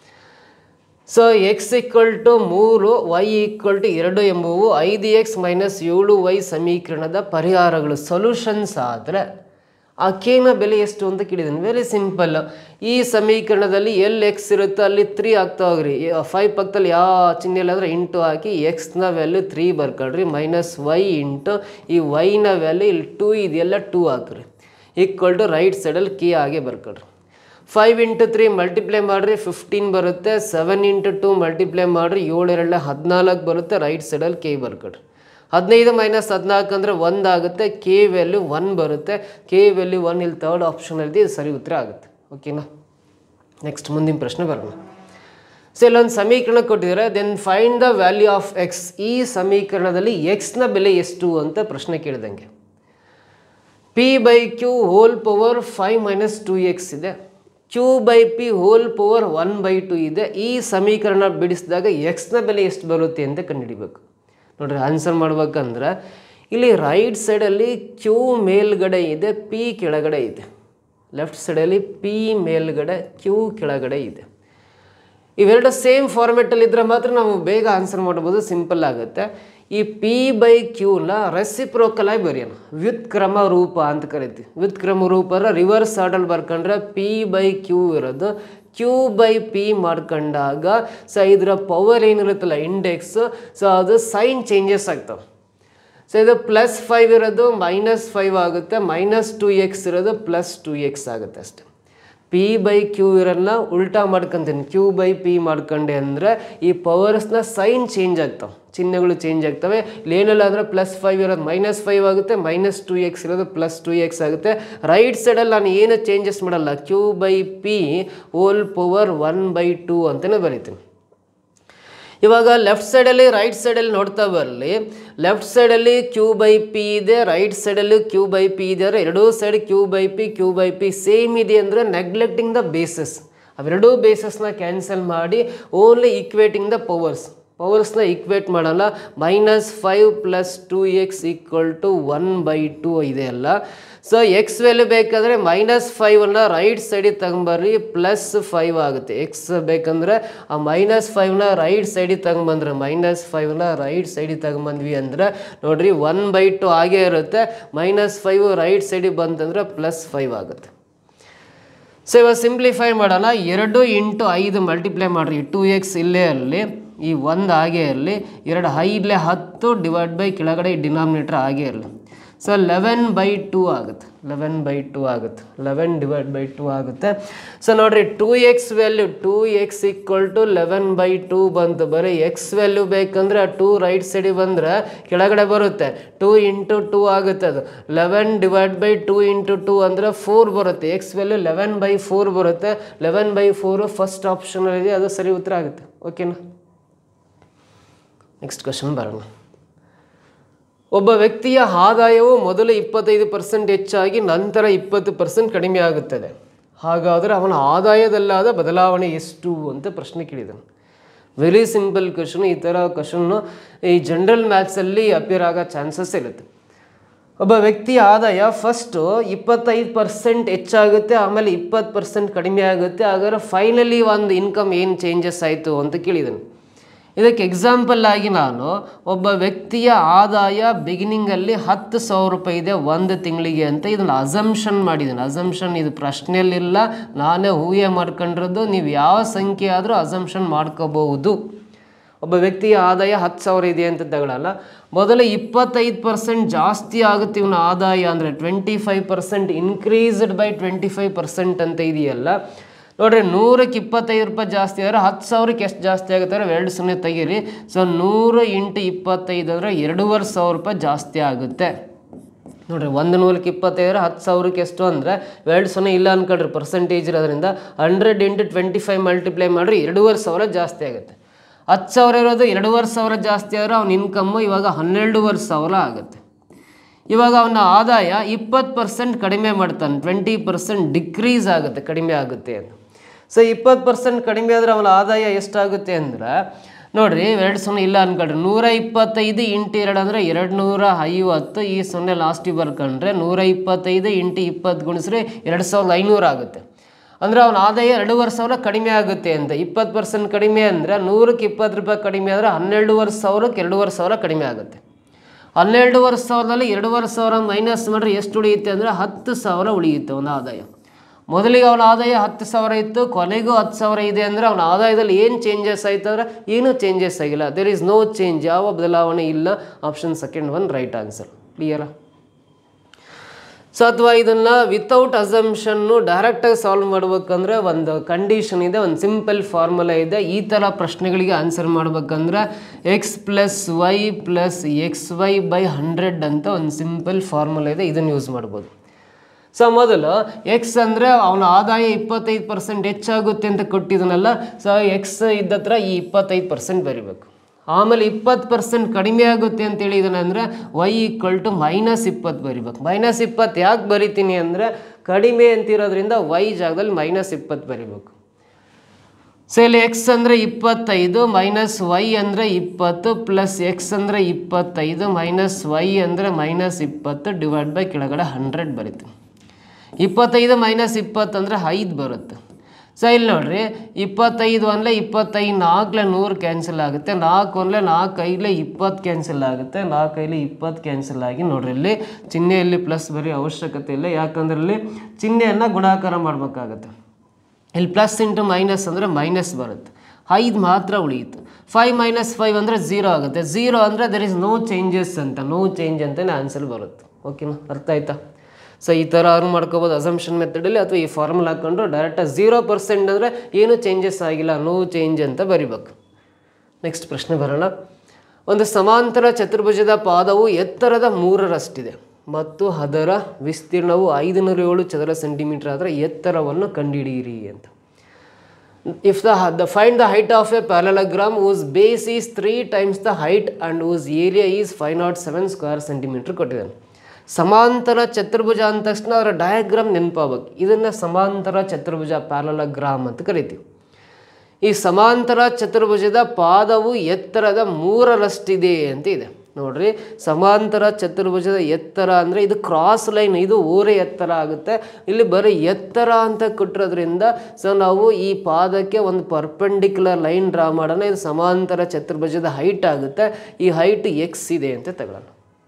ಸೊ ಎಕ್ಸ್ ಈಕ್ವಲ್ ಟು ಮೂರು ವೈ ಈಕ್ವಲ್ ಟು ಎರಡು ಎಂಬುವು ಐದು ಎಕ್ಸ್ ಮೈನಸ್ ಏಳು ವೈ ಸಮೀಕರಣದ ಪರಿಹಾರಗಳು ಸೊಲ್ಯೂಷನ್ಸ್ ಆದರೆ ಆ ಕೆನ ಬೆಲೆ ಎಷ್ಟು ಅಂತ ಕೇಳಿದ್ದೀನಿ ವೆರಿ ಸಿಂಪಲ್ ಈ ಸಮೀಕರಣದಲ್ಲಿ ಎಲ್ಲಿ ಎಕ್ಸ್ ಇರುತ್ತೋ ಅಲ್ಲಿ ತ್ರೀ ಆಗ್ತಾ ಹೋಗ್ರಿ ಫೈವ್ ಪಕ್ಕದಲ್ಲಿ ಯಾವ ಚಿಹ್ನೆ ಇಲ್ಲ ಅಂದರೆ ಇಂಟು ಹಾಕಿ ಎಕ್ಸ್ನ ವ್ಯಾಲ್ಯೂ ತ್ರೀ ಬರ್ಕೊಳ್ರಿ ಮೈನಸ್ ವೈ ಇಂಟು ಈ ವೈನ ವ್ಯಾಲ್ಯೂ ಇಲ್ಲಿ ಟೂ ಇದೆಲ್ಲ ಟೂ ಹಾಕ್ರಿ ಈಕ್ವಲ್ ಟು ರೈಟ್ ಸೈಡಲ್ಲಿ ಕೆ ಹಾಗೆ ಬರ್ಕೊಳ್ರಿ ಫೈವ್ ಇಂಟು ತ್ರೀ ಮಲ್ಟಿಪ್ಲೈ ಮಾಡಿರಿ ಫಿಫ್ಟೀನ್ ಬರುತ್ತೆ ಸೆವೆನ್ ಇಂಟು ಟು ಮಲ್ಟಿಪ್ಲೈ ಮಾಡಿರಿ ಏಳು ಎರಡೇ ಹದಿನಾಲ್ಕು ಬರುತ್ತೆ ರೈಟ್ ಸೈಡಲ್ಲಿ ಕೆ ಬರ್ಕೊಡ್ರಿ ಹದಿನೈದು ಮೈನಸ್ ಹದಿನಾಲ್ಕು ಅಂದರೆ ಒಂದು ಆಗುತ್ತೆ ಕೆ ವ್ಯಾಲ್ಯೂ ಒನ್ ಬರುತ್ತೆ ಕೆ ವ್ಯಾಲ್ಯೂ ಒನ್ ಇಲ್ಲಿ ತರ್ಡ್ ಆಪ್ಷನಲ್ಲಿ ಇದು ಸರಿ ಉತ್ತರ ಆಗುತ್ತೆ ಓಕೆನಾ ನೆಕ್ಸ್ಟ್ ಮುಂದಿನ ಪ್ರಶ್ನೆ ಬರೋಣ ಸೊ ಇಲ್ಲೊಂದು ಸಮೀಕರಣ ಕೊಟ್ಟಿದ್ದಾರೆ then find the value of x ಈ ಸಮೀಕರಣದಲ್ಲಿ ಎಕ್ಸ್ನ ಬೆಲೆ ಎಷ್ಟು ಅಂತ ಪ್ರಶ್ನೆ ಕೇಳಿದಂಗೆ p by q whole power five minus two x ಇದೆ q by p whole power one by two ಇದೆ ಈ ಸಮೀಕರಣ ಬಿಡಿಸಿದಾಗ ಎಕ್ಸ್ನ ಬೆಲೆ ಎಷ್ಟು ಬರುತ್ತೆ ಅಂತ ಕಂಡುಹಿಡಿಬೇಕು ನೋಡ್ರಿ ಆನ್ಸರ್ ಮಾಡ್ಬೇಕಂದ್ರೆ ಇಲ್ಲಿ ರೈಟ್ ಸೈಡಲ್ಲಿ ಕ್ಯೂ ಮೇಲ್ಗಡೆ ಇದೆ ಪಿ ಕೆಳಗಡೆ ಇದೆ ಲೆಫ್ಟ್ ಸೈಡಲ್ಲಿ ಪಿ ಮೇಲ್ಗಡೆ ಕ್ಯೂ ಕೆಳಗಡೆ ಇದೆ ಇವೆರಡು ಸೇಮ್ ಫಾರ್ಮೆಟಲ್ಲಿ ಇದ್ದರೆ ಮಾತ್ರ ನಾವು ಬೇಗ ಆನ್ಸರ್ ಮಾಡ್ಬೋದು ಸಿಂಪಲ್ ಆಗುತ್ತೆ ಈ ಪಿ ಬೈ ಕ್ಯೂನ ರೆಸಿಪ್ರೋಕಲ್ ಆಗಿ ಬರೆಯೋಣ ವ್ಯುತ್ಕ್ರಮ ರೂಪ ಅಂತ ಕರಿತೀವಿ ವ್ಯುತ್ಕ್ರಮ ರೂಪ ರಿವರ್ಸ್ ಆರ್ಡರ್ ಬರ್ಕೊಂಡ್ರೆ ಪಿ ಬೈ ಕ್ಯೂ ಇರೋದು ಕ್ಯೂ ಬೈ ಪಿ ಮಾಡ್ಕೊಂಡಾಗ ಸೊ ಇದರ ಪವರ್ ಏನಿರುತ್ತಲ್ಲ ಇಂಡೆಕ್ಸ್ ಸೊ ಅದು ಸೈನ್ ಚೇಂಜಸ್ ಆಗ್ತವೆ ಸೊ ಇದು ಪ್ಲಸ್ ಫೈವ್ ಇರೋದು ಮೈನಸ್ ಫೈವ್ ಆಗುತ್ತೆ ಮೈನಸ್ ಟು ಎಕ್ಸ್ ಇರೋದು ಪ್ಲಸ್ ಟು ಎಕ್ಸ್ ಆಗುತ್ತೆ ಅಷ್ಟೆ ಪಿ ಬೈ ಕ್ಯೂ ಇರನ್ನ ಉಲ್ಟಾ ಮಾಡ್ಕೊಂತೀನಿ ಕ್ಯೂ ಬೈ ಪಿ ಮಾಡ್ಕೊಂಡೆ ಅಂದರೆ ಈ ಪವರ್ಸ್ನ ಸೈನ್ ಚೇಂಜ್ ಆಗ್ತಾವೆ ಚಿಹ್ನೆಗಳು ಚೇಂಜ್ ಆಗ್ತವೆ ಇಲ್ಲಿ ಏನಿಲ್ಲ ಅಂದರೆ ಪ್ಲಸ್ ಫೈವ್ ಇರೋದು ಮೈನಸ್ ಫೈವ್ ಆಗುತ್ತೆ ಮೈನಸ್ ಟು ಎಕ್ಸ್ ಇರೋದು ಪ್ಲಸ್ ಟು ಎಕ್ಸ್ ಆಗುತ್ತೆ ರೈಟ್ ಸೈಡಲ್ಲಿ ನಾನು ಏನು ಚೇಂಜಸ್ ಮಾಡಲ್ಲ q by p whole power one by two ಅಂತಲೇ ಬರಿತೀನಿ ಇವಾಗ ಲೆಫ್ಟ್ ಸೈಡಲ್ಲಿ ರೈಟ್ ಸೈಡಲ್ಲಿ ನೋಡ್ತಾ ಬರಲಿ ಲೆಫ್ಟ್ ಸೈಡಲ್ಲಿ ಕ್ಯೂ ಬೈ ಪಿ ಇದೆ ರೈಟ್ ಸೈಡಲ್ಲಿ ಕ್ಯೂ ಬೈ ಪಿ ಇದೆ ಅಂದರೆ ಎರಡೂ side q by p q by p same ಇದೆ ಅಂದರೆ ನೆಗ್ಲೆಕ್ಟಿಂಗ್ ದ ಬೇಸಸ್ ಅವೆರಡೂ ಬೇಸಸ್ನ ಕ್ಯಾನ್ಸಲ್ ಮಾಡಿ ಓನ್ಲಿ ಈಕ್ವೇಟಿಂಗ್ ದ ಪವರ್ಸ್ ಪವರ್ಸ್ನ ಈಕ್ವೇಟ್ ಮಾಡೋಣ minus five plus two x equal to one by two ಇದೆ ಅಲ್ಲ ಸೊ ಎಕ್ಸ್ ವ್ಯಾಲ್ಯೂ ಬೇಕಾದರೆ ಮೈನಸ್ ಫೈವನ್ನ ರೈಟ್ ಸೈಡಿಗೆ ತಗೊಂಬರ್ರಿ ಪ್ಲಸ್ ಫೈವ್ ಆಗುತ್ತೆ ಎಕ್ಸ್ ಬೇಕಂದ್ರೆ ಆ ಮೈನಸ್ ಫೈವ್ನ ರೈಟ್ ಸೈಡಿಗೆ ತಗೊಂಬಂದ್ರೆ ಮೈನಸ್ ಫೈವ್ನ ರೈಟ್ ಸೈಡಿಗೆ ತಗೊಂಬಂದ್ವಿ ಅಂದರೆ ನೋಡ್ರಿ ಒನ್ ಬೈ ಟು ಆಗೇ ಇರುತ್ತೆ ಮೈನಸ್ ಫೈವ್ ರೈಟ್ ಸೈಡಿಗೆ ಬಂತಂದ್ರೆ ಪ್ಲಸ್ ಫೈವ್ ಆಗುತ್ತೆ ಸೊ ಇವಾಗ ಸಿಂಪ್ಲಿಫೈ ಮಾಡೋಣ ಎರಡು ಇಂಟು ಐದು ಮಲ್ಟಿಪ್ಲೈ ಮಾಡಿರಿ ಟೂ ಎಕ್ಸ್ ಇಲ್ಲೇ ಅಲ್ಲಿ ಈ ಒಂದು ಹಾಗೇ ಇರಲಿ ಎರಡು ಐದಲೇ ಹತ್ತು ಡಿವೈಡ್ ಬೈ ಕೆಳಗಡೆ ಡಿನಾಮಿನೇಟರ್ ಹಾಗೇ ಇರಲಿ ಸೊ ಲೆವೆನ್ ಬೈ ಟೂ ಆಗುತ್ತೆ ಲೆವೆನ್ ಬೈ ಟೂ ಆಗುತ್ತೆ ಲೆವೆನ್ ಡಿವೈಡ್ ಬೈ ಟೂ ಆಗುತ್ತೆ ಸೊ ನೋಡಿರಿ two x value two x equal to eleven by two ಬಂತು ಬರೀ ಎಕ್ಸ್ ವ್ಯಾಲ್ಯೂ ಬೇಕಂದ್ರೆ ಟೂ ರೈಟ್ ಸೈಡಿಗೆ ಬಂದರೆ ಕೆಳಗಡೆ ಬರುತ್ತೆ ಟೂ ಇಂಟು ಟೂ ಆಗುತ್ತೆ ಅದು eleven divide by two into two ಅಂದರೆ ಫೋರ್ ಬರುತ್ತೆ x value eleven by four ಬರುತ್ತೆ ಲೆವೆನ್ ಬೈ ಫೋರು ಫಸ್ಟ್ ಆಪ್ಷನಲ್ಲಿದೆ ಅದು ಸರಿ ಉತ್ತರ ಆಗುತ್ತೆ ಓಕೆನಾ ನೆಕ್ಸ್ಟ್ ಕ್ವಶನ್ ಬರೋಣ ಒಬ್ಬ ವ್ಯಕ್ತಿಯ ಆದಾಯವು ಮೊದಲು ಇಪ್ಪತ್ತೈದು ಪರ್ಸೆಂಟ್ ಹೆಚ್ಚಾಗಿ ನಂತರ ಇಪ್ಪತ್ತು ಪರ್ಸೆಂಟ್ ಕಡಿಮೆ ಆಗುತ್ತದೆ ಹಾಗಾದರೆ ಅವನ ಆದಾಯದಲ್ಲಾದ ಬದಲಾವಣೆ ಎಷ್ಟು ಅಂತ ಪ್ರಶ್ನೆ ಕೇಳಿದನು ವೆರಿ ಸಿಂಪಲ್ ಕ್ವಶನ್ ಈ ಥರ ಕ್ವಶನ್ನು ಈ ಜನರಲ್ ಮ್ಯಾಥ್ಸಲ್ಲಿ ಅಪಿಯರ್ ಆಗೋ ಚಾನ್ಸಸ್ ಇರುತ್ತೆ ಒಬ್ಬ ವ್ಯಕ್ತಿಯ ಆದಾಯ ಫಸ್ಟು ಇಪ್ಪತ್ತೈದು ಪರ್ಸೆಂಟ್ ಹೆಚ್ಚಾಗುತ್ತೆ ಆಮೇಲೆ ಇಪ್ಪತ್ತು ಪರ್ಸೆಂಟ್ ಕಡಿಮೆ ಆಗುತ್ತೆ ಹಾಗಾದ್ರೆ ಫೈನಲಿ ಒಂದು ಇನ್ಕಮ್ ಏನು ಚೇಂಜಸ್ ಆಯಿತು ಅಂತ ಕೇಳಿದನು ಇದಕ್ಕೆ ಎಕ್ಸಾಂಪಲ್ ಆಗಿ ನಾನು ಒಬ್ಬ ವ್ಯಕ್ತಿಯ ಆದಾಯ ಬಿಗಿನಿಂಗಲ್ಲಿ ಹತ್ತು ಸಾವಿರ ರೂಪಾಯಿ ಇದೆ ಒಂದು ತಿಂಗಳಿಗೆ ಅಂತ ಇದನ್ನು ಅಸಂಪ್ಷನ್ ಮಾಡಿದ್ದೀನಿ ಅಸಂಪ್ಷನ್ ಇದು ಪ್ರಶ್ನೆಯಲ್ಲಿಲ್ಲ ನಾನೇ ಊಹೆ ಮಾಡ್ಕೊಂಡಿರೋದು ನೀವು ಯಾವ ಸಂಖ್ಯೆ ಆದರೂ ಅಸಂಪ್ಷನ್ ಮಾಡ್ಕೋಬಹುದು ಒಬ್ಬ ವ್ಯಕ್ತಿಯ ಆದಾಯ ಹತ್ತು ಸಾವಿರ ಇದೆ ಅಂತ ತಗೊಳ್ಳಲ್ಲ ಮೊದಲು ಇಪ್ಪತ್ತೈದು ಪರ್ಸೆಂಟ್ ಜಾಸ್ತಿ ಆಗುತ್ತೆ ಇವನ ಆದಾಯ ಅಂದರೆ twenty five percent increased by twenty five percent ಅಂತ ಇದೆಯಲ್ಲ ನೋಡ್ರಿ ನೂರಕ್ಕೆ ಇಪ್ಪತ್ತೈದು ರೂಪಾಯಿ ಜಾಸ್ತಿ ಆದರೆ ಹತ್ತು ಸಾವಿರಕ್ಕೆ ಎಷ್ಟು ಜಾಸ್ತಿ ಆಗುತ್ತೆ ಅಂದರೆ ಎರಡು ಸೊನ್ನೆ ತೆಗೀರಿ ಸೊ ನೂರು ಇಂಟು ಇಪ್ಪತ್ತೈದು ಅಂದರೆ ಎರಡೂವರೆ ಸಾವಿರ ರೂಪಾಯಿ ಜಾಸ್ತಿ ಆಗುತ್ತೆ ನೋಡ್ರಿ ಒಂದು ನೂರಕ್ಕೆ ಇಪ್ಪತ್ತೈದರ ಹತ್ತು ಸಾವಿರಕ್ಕೆ ಎಷ್ಟು ಅಂದರೆ ಎರಡು ಸೊನ್ನೆ ಇಲ್ಲ ಅನ್ಕೊಳ್ರಿ ಪರ್ಸೆಂಟೇಜ್ ಇರೋದ್ರಿಂದ hundred into twenty five multiply ಮಾಡಿರಿ ಎರಡೂವರೆ ಸಾವಿರ ಜಾಸ್ತಿ ಆಗುತ್ತೆ ಹತ್ತು ಸಾವಿರ ಇರೋದು ಎರಡೂವರೆ ಸಾವಿರ ಜಾಸ್ತಿ ಆದರೆ ಅವ್ನ ಇನ್ಕಮ್ಮು ಇವಾಗ ಹನ್ನೆರಡೂವರೆ ಸಾವಿರ ಆಗುತ್ತೆ ಇವಾಗ ಅವನ ಆದಾಯ ಇಪ್ಪತ್ತು ಪರ್ಸೆಂಟ್ ಕಡಿಮೆ ಮಾಡ್ತಾನೆ ಟ್ವೆಂಟಿ ಪರ್ಸೆಂಟ್ ಡಿಕ್ರೀಸ್ ಆಗುತ್ತೆ ಕಡಿಮೆ ಆಗುತ್ತೆ ಅಂತ ಸೊ ಇಪ್ಪತ್ತು ಪರ್ಸೆಂಟ್ ಕಡಿಮೆ ಆದರೆ ಅವನ ಆದಾಯ ಎಷ್ಟಾಗುತ್ತೆ ಅಂದ್ರೆ ನೋಡ್ರಿ ಎರಡು ಸೊನ್ನೆ ಇಲ್ಲ ಅನ್ಕೊಳ್ರಿ ನೂರ ಇಪ್ಪತ್ತೈದು ಇಂಟು ಎರಡು ಅಂದರೆ ಎರಡು ನೂರ ಐವತ್ತು ಈ ಸೊನ್ನೆ ಲಾಸ್ಟಿಗೆ ಬರ್ಕೊಂಡ್ರೆ ನೂರ ಇಪ್ಪತ್ತೈದು ಇಂಟು ಇಪ್ಪತ್ತು ಗುಣಿಸ್ರೆ ಎರಡು ಸಾವಿರದ ಐನೂರು ಆಗುತ್ತೆ ಅಂದರೆ ಅವನ ಆದಾಯ ಎರಡೂವರೆ ಸಾವಿರ ಕಡಿಮೆ ಆಗುತ್ತೆ ಅಂತ ಇಪ್ಪತ್ತು ಪರ್ಸೆಂಟ್ ಕಡಿಮೆ ಅಂದರೆ ನೂರಕ್ಕೆ ಇಪ್ಪತ್ತು ರೂಪಾಯಿ ಕಡಿಮೆ ಆದರೆ ಹನ್ನೆರಡೂವರೆ ಸಾವಿರಕ್ಕೆ ಎರಡೂವರೆ ಸಾವಿರ ಕಡಿಮೆ ಆಗುತ್ತೆ ಹನ್ನೆರಡೂವರೆ ಸಾವಿರದಲ್ಲಿ ಎರಡೂವರೆ ಸಾವಿರ ಮೈನಸ್ ಮಾಡಿದ್ರೆ ಎಷ್ಟು ಉಳಿಯುತ್ತೆ ಅಂದರೆ ಹತ್ತು ಸಾವಿರ ಉಳಿಯುತ್ತೆ ಅವನ ಆದಾಯ ಮೊದಲಿಗೆ ಅವನ ಆದಾಯ ಹತ್ತು ಸಾವಿರ ಇತ್ತು ಕೊನೆಗೂ ಹತ್ತು ಸಾವಿರ ಇದೆ ಅಂದರೆ ಅವನ ಆದಾಯದಲ್ಲಿ ಏನು ಚೇಂಜಸ್ ಆಯ್ತು ಅಂದರೆ ಏನೂ ಚೇಂಜಸ್ ಆಗಿಲ್ಲ ದೇರ್ ಈಸ್ ನೋ ಚೇಂಜ್ ಯಾವ ಬದಲಾವಣೆ ಇಲ್ಲ option second one right answer ಕ್ಲಿಯರಾ ಸೊ ಅಥವಾ ಇದನ್ನು ವಿತೌಟ್ ಅಸಂಪ್ಷನ್ನು ಡೈರೆಕ್ಟಾಗಿ ಸಾಲ್ವ್ ಮಾಡ್ಬೇಕಂದ್ರೆ ಒಂದು ಕಂಡೀಷನ್ ಇದೆ ಒಂದು ಸಿಂಪಲ್ ಫಾರ್ಮುಲಾ ಇದೆ ಈ ಥರ ಪ್ರಶ್ನೆಗಳಿಗೆ ಆನ್ಸರ್ ಮಾಡ್ಬೇಕಂದ್ರೆ x plus y plus x y by hundred ಅಂತ ಒಂದು ಸಿಂಪಲ್ ಫಾರ್ಮುಲಾ ಇದೆ ಇದನ್ನು ಯೂಸ್ ಮಾಡ್ಬೋದು ಸೊ ಮೊದಲು ಎಕ್ಸ್ ಅಂದರೆ ಅವನ ಆದಾಯ ಇಪ್ಪತ್ತೈದು ಪರ್ಸೆಂಟ್ ಹೆಚ್ಚಾಗುತ್ತೆ ಅಂತ ಕೊಟ್ಟಿದ್ದನಲ್ಲ ಸೊ ಎಕ್ಸ್ ಇದ್ದತ್ರ ಈ ಇಪ್ಪತ್ತೈದು ಪರ್ಸೆಂಟ್ ಬರಿಬೇಕು ಆಮೇಲೆ ಇಪ್ಪತ್ತು ಪರ್ಸೆಂಟ್ ಕಡಿಮೆ ಆಗುತ್ತೆ ಅಂತ ಹೇಳಿದಾನೆ ಅಂದರೆ ವೈ ಈಕ್ವಲ್ ಟು ಮೈನಸ್ ಇಪ್ಪತ್ತು ಬರಿಬೇಕು ಮೈನಸ್ ಇಪ್ಪತ್ತು ಯಾಕೆ ಬರಿತೀನಿ ಅಂದರೆ ಕಡಿಮೆ ಅಂತಿರೋದ್ರಿಂದ ವೈ ಜಾಗದಲ್ಲಿ ಮೈನಸ್ ಇಪ್ಪತ್ತು ಬರಿಬೇಕು ಸೊ ಇಲ್ಲಿ ಎಕ್ಸ್ ಅಂದರೆ ಇಪ್ಪತ್ತೈದು ಮೈನಸ್ ವೈ ಅಂದರೆ ಇಪ್ಪತ್ತು ಪ್ಲಸ್ ಎಕ್ಸ್ ಅಂದರೆ ಇಪ್ಪತ್ತೈದು ಮೈನಸ್ ವೈ ಅಂದರೆ ಮೈನಸ್ ಇಪ್ಪತ್ತು ಡಿವೈಡ್ ಬೈ ಕೆಳಗಡೆ ಹಂಡ್ರೆಡ್ ಬರೀತು ಇಪ್ಪತ್ತೈದು ಮೈನಸ್ ಇಪ್ಪತ್ತು ಅಂದರೆ ಐದು ಬರುತ್ತೆ ಸೊ ಇಲ್ಲಿ ನೋಡ್ರಿ ಇಪ್ಪತ್ತೈದು ಒಂದಲೇ ಇಪ್ಪತ್ತೈದು ನಾಲ್ಕಲೆ ನೂರು ಕ್ಯಾನ್ಸಲ್ ಆಗುತ್ತೆ ನಾಲ್ಕು ಒಂದಲೇ ನಾಲ್ಕು ಐದಲೇ ಇಪ್ಪತ್ತು ಕ್ಯಾನ್ಸಲ್ ಆಗುತ್ತೆ ನಾಲ್ಕು ಐದಲೇ ಇಪ್ಪತ್ತು ಕ್ಯಾನ್ಸಲ್ ಆಗಿ ನೋಡ್ರಿ ಇಲ್ಲಿ ಚಿಹ್ನೆಯಲ್ಲಿ ಪ್ಲಸ್ ಬರೀ ಅವಶ್ಯಕತೆ ಇಲ್ಲ ಯಾಕಂದ್ರೆ ಇಲ್ಲಿ ಚಿಹ್ನೆಯನ್ನು ಗುಣಾಕಾರ ಮಾಡಬೇಕಾಗತ್ತೆ ಇಲ್ಲಿ ಪ್ಲಸ್ ಇಂಟು ಮೈನಸ್ ಅಂದರೆ ಮೈನಸ್ ಬರುತ್ತೆ ಐದು ಮಾತ್ರ ಉಳಿಯಿತು ಫೈವ್ ಮೈನಸ್ ಫೈವ್ ಅಂದರೆ ಝೀರೋ ಆಗುತ್ತೆ ಝೀರೋ ಅಂದರೆ ದರ್ ಇಸ್ ನೋ ಚೇಂಜಸ್ ಅಂತ ನೋ ಚೇಂಜ್ ಅಂತಲೇ ಆನ್ಸರ್ ಬರುತ್ತೆ ಓಕೆನಾ ಅರ್ಥ ಆಯ್ತಾ ಸೊ ಈ ಥರ ಅರ್ನ್ ಮಾಡ್ಕೋಬೋದು ಅಸಂಪ್ಷನ್ ಮೆಥಡಲ್ಲಿ ಅಥವಾ ಈ ಫಾರ್ಮುಲಾ ಹಾಕ್ಕೊಂಡು ಡೈರೆಕ್ಟಾಗಿ ಝೀರೋ ಪರ್ಸೆಂಟ್ ಅಂದರೆ ಏನೂ ಚೇಂಜಸ್ ಆಗಿಲ್ಲ ನೋ ಚೇಂಜ್ ಅಂತ ಬರಿಬೇಕು ನೆಕ್ಸ್ಟ್ ಪ್ರಶ್ನೆ ಬರೋಣ ಒಂದು ಸಮಾಂತರ ಚತುರ್ಭುಜದ ಪಾದವು ಎತ್ತರದ ಮೂರರಷ್ಟಿದೆ ಮತ್ತು ಅದರ ವಿಸ್ತೀರ್ಣವು ಐದುನೂರ ಏಳು ಚದರ ಸೆಂಟಿಮೀಟರ್ ಆದರೆ ಎತ್ತರವನ್ನು ಕಂಡುಹಿಡಿಯಿರಿ ಅಂತ if the the find the height of a parallelogram whose base is three times the height and whose area is five nought seven square centimeter ಕೊಟ್ಟಿದ್ದಾನೆ ಸಮಾಂತರ ಚತುರ್ಭುಜ ಅಂದ ತಕ್ಷಣ ಅವರ ಡಯಾಗ್ರಾಮ್ ನೆನಪಾಗಬೇಕು ಇದನ್ನು ಸಮಾಂತರ ಚತುರ್ಭುಜ ಪ್ಯಾರಲಗ್ರಾಮ್ ಅಂತ ಕರಿತೀವಿ ಈ ಸಮಾಂತರ ಚತುರ್ಭುಜದ ಪಾದವು ಎತ್ತರದ ಮೂರರಷ್ಟಿದೆ ಅಂತ ಇದೆ ನೋಡ್ರಿ ಸಮಾಂತರ ಚತುರ್ಭುಜದ ಎತ್ತರ ಅಂದರೆ ಇದು ಕ್ರಾಸ್ ಲೈನ್ ಇದು ಓರೆ ಎತ್ತರ ಆಗುತ್ತೆ ಇಲ್ಲಿ ಬರೀ ಎತ್ತರ ಅಂತ ಕೊಟ್ಟಿರೋದ್ರಿಂದ ಸೊ ನಾವು ಈ ಪಾದಕ್ಕೆ ಒಂದು ಪರ್ಪೆಂಡಿಕ್ಯುಲರ್ ಲೈನ್ ಡ್ರಾ ಮಾಡೋಣ ಇದು ಸಮಾಂತರ ಚತುರ್ಭುಜದ ಹೈಟ್ ಆಗುತ್ತೆ ಈ ಹೈಟ್ ಎಕ್ಸ್ ಇದೆ ಅಂತ ತಗೊಳ್ಳೋಣ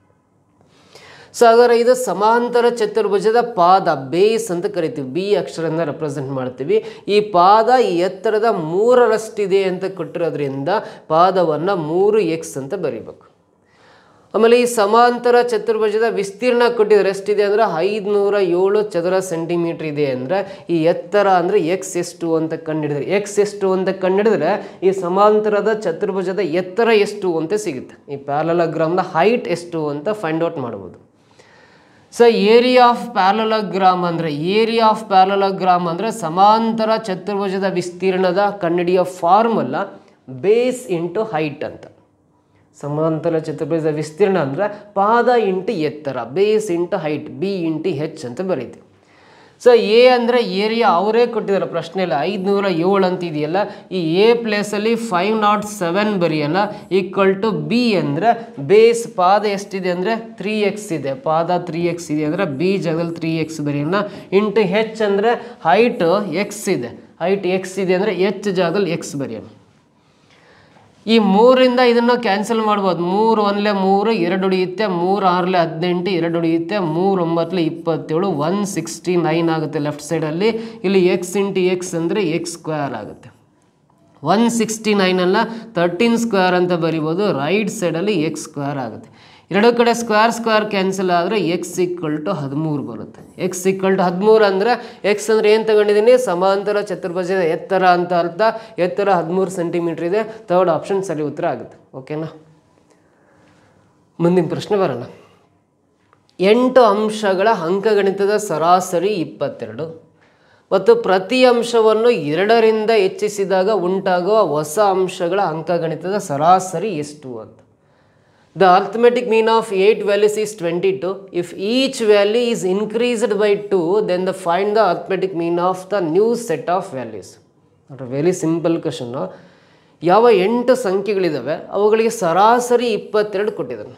ಸೊ ಹಾಗಾದ್ರೆ ಇದು ಸಮಾಂತರ ಚತುರ್ಭುಜದ ಪಾದ ಬೇಸ್ ಅಂತ ಕರಿತೀವಿ ಬಿ ಅಕ್ಷರದಿಂದ ರೆಪ್ರೆಸೆಂಟ್ ಮಾಡ್ತೀವಿ ಈ ಪಾದ ಈ ಎತ್ತರದ ಮೂರರಷ್ಟಿದೆ ಅಂತ ಕೊಟ್ಟಿರೋದ್ರಿಂದ ಪಾದವನ್ನು ಮೂರು ಎಕ್ಸ್ ಅಂತ ಬರೀಬೇಕು ಆಮೇಲೆ ಈ ಸಮಾಂತರ ಚತುರ್ಭುಜದ ವಿಸ್ತೀರ್ಣ ಕೊಟ್ಟಿದ್ದಾರೆ ಎಷ್ಟಿದೆ ಅಂದರೆ ಐದುನೂರ ಏಳು ಚದರ ಸೆಂಟಿಮೀಟರ್ ಇದೆ ಅಂದರೆ ಈ ಎತ್ತರ ಅಂದರೆ ಎಕ್ಸ್ ಎಷ್ಟು ಅಂತ ಕಂಡುಹಿಡಿದ್ರೆ ಎಕ್ಸ್ ಎಷ್ಟು ಅಂತ ಕಂಡುಹಿಡಿದ್ರೆ ಈ ಸಮಾಂತರದ ಚತುರ್ಭುಜದ ಎತ್ತರ ಎಷ್ಟು ಅಂತ ಸಿಗುತ್ತೆ ಈ ಪ್ಯಾರಲಗ್ರಾಮ್ನ ಹೈಟ್ ಎಷ್ಟು ಅಂತ ಫೈಂಡ್ ಔಟ್ ಮಾಡ್ಬೋದು ಸೊ ಏರಿಯಾ ಆಫ್ ಪ್ಯಾರಲಗ್ರಾಮ್ ಅಂದರೆ ಏರಿಯಾ ಆಫ್ ಪ್ಯಾರಲಗ್ರಾಮ್ ಅಂದರೆ ಸಮಾಂತರ ಚತುರ್ಭುಜದ ವಿಸ್ತೀರ್ಣದ ಕಂಡುಹಿಡಿಯೋ ಫಾರ್ಮುಲಾ ಬೇಸ್ ಇಂಟು ಹೈಟ್ ಅಂತ ಸಮಾಂತರ ಚತುರ್ಭುಜದ ವಿಸ್ತೀರ್ಣ ಅಂದರೆ ಪಾದ ಇಂಟು ಎತ್ತರ base into height b into h ಅಂತ ಬರೀತೀವಿ ಸೊ ಎ ಅಂದರೆ ಏರಿಯಾ ಅವರೇ ಕೊಟ್ಟಿದ್ದಾರೆ ಪ್ರಶ್ನೆಯಲ್ಲಿ ಐದುನೂರ ಏಳು ಅಂತ ಇದೆಯಲ್ಲ ಈ ಎ ಪ್ಲೇಸಲ್ಲಿ ಫೈವ್ ನಾಟ್ ಸೆವೆನ್ ಬರೆಯೋಣ ಈಕ್ವಲ್ ಟು ಬಿ ಅಂದರೆ ಬೇಸ್ ಪಾದ ಎಷ್ಟಿದೆ ಅಂದರೆ ತ್ರೀ ಎಕ್ಸ್ ಇದೆ ಪಾದ ತ್ರೀ ಎಕ್ಸ್ ಇದೆ ಅಂದರೆ ಬಿ ಜಾಗದಲ್ಲಿ ತ್ರೀ ಎಕ್ಸ್ ಬರೆಯೋಣ ಇಂಟು ಹೆಚ್ ಅಂದರೆ ಹೈಟ್ ಎಕ್ಸ್ ಇದೆ ಹೈಟ್ ಎಕ್ಸ್ ಇದೆ ಅಂದರೆ ಎಚ್ ಜಾಗದಲ್ಲಿ ಎಕ್ಸ್ ಬರೆಯೋಣ ಈ ಮೂರಿಂದ ಇದನ್ನು ಕ್ಯಾನ್ಸಲ್ ಮಾಡ್ಬೋದು ಮೂರು ಒಂದಲೇ ಮೂರು ಎರಡು ಉಳಿಯುತ್ತೆ ಮೂರು ಆರಲೆ ಹದಿನೆಂಟು ಎರಡು ಉಳಿಯುತ್ತೆ ಮೂರು ಒಂಬತ್ತಲೆ ಇಪ್ಪತ್ತೇಳು ಒನ್ ಸಿಕ್ಸ್ಟಿ ನೈನ್ ಆಗುತ್ತೆ ಲೆಫ್ಟ್ ಸೈಡಲ್ಲಿ ಇಲ್ಲಿ ಎಕ್ಸ್ ಇಂಟು ಎಕ್ಸ್ ಅಂದರೆ ಎಕ್ಸ್ ಸ್ಕ್ವೇರ್ ಆಗುತ್ತೆ ಒನ್ ಸಿಕ್ಸ್ಟಿ ನೈನನ್ನು ತರ್ಟೀನ್ ಸ್ಕ್ವೇರ್ ಅಂತ ಬರಿಬೋದು ರೈಟ್ ಸೈಡಲ್ಲಿ ಎಕ್ಸ್ ಸ್ಕ್ವೇರ್ ಆಗುತ್ತೆ ಎರಡು ಕಡೆ ಸ್ಕ್ವೇರ್ ಸ್ಕ್ವೇರ್ ಕ್ಯಾನ್ಸಲ್ ಆದರೆ ಎಕ್ಸ್ ಈಕ್ವಲ್ ಟು ಹದಿಮೂರು ಬರುತ್ತೆ ಎಕ್ಸ್ ಈಕ್ವಲ್ ಟು ಹದಿಮೂರು ಅಂದರೆ ಎಕ್ಸ್ ಅಂದರೆ ಏನು ತಗೊಂಡಿದ್ದೀನಿ ಸಮಾಂತರ ಚತುರ್ಭುಜದ ಎತ್ತರ ಅಂತ ಅರ್ಥ ಎತ್ತರ ಹದಿಮೂರು ಸೆಂಟಿಮೀಟ್ರ್ ಇದೆ ಥರ್ಡ್ ಆಪ್ಷನ್ ಸರಿ ಉತ್ತರ ಆಗುತ್ತೆ ಓಕೆನಾ ಮುಂದಿನ ಪ್ರಶ್ನೆ ಬರೋಣ ಎಂಟು ಅಂಶಗಳ ಅಂಕಗಣಿತದ ಸರಾಸರಿ ಇಪ್ಪತ್ತೆರಡು ಮತ್ತು ಪ್ರತಿ ಅಂಶವನ್ನು ಎರಡರಿಂದ ಹೆಚ್ಚಿಸಿದಾಗ ಉಂಟಾಗುವ ಹೊಸ ಅಂಶಗಳ ಅಂಕಗಣಿತದ ಸರಾಸರಿ ಎಷ್ಟು ಅಂತ the arithmetic mean of eight values is twenty two if each value is increased by two then the find the arithmetic mean of the new set of values ನೋಡ್ರಿ ವೆರಿ ಸಿಂಪಲ್ ಕ್ವಶನ್ನು ಯಾವ ಎಂಟು ಸಂಖ್ಯೆಗಳಿದ್ದಾವೆ ಅವುಗಳಿಗೆ ಸರಾಸರಿ ಇಪ್ಪತ್ತೆರಡು ಕೊಟ್ಟಿದ್ದಾನೆ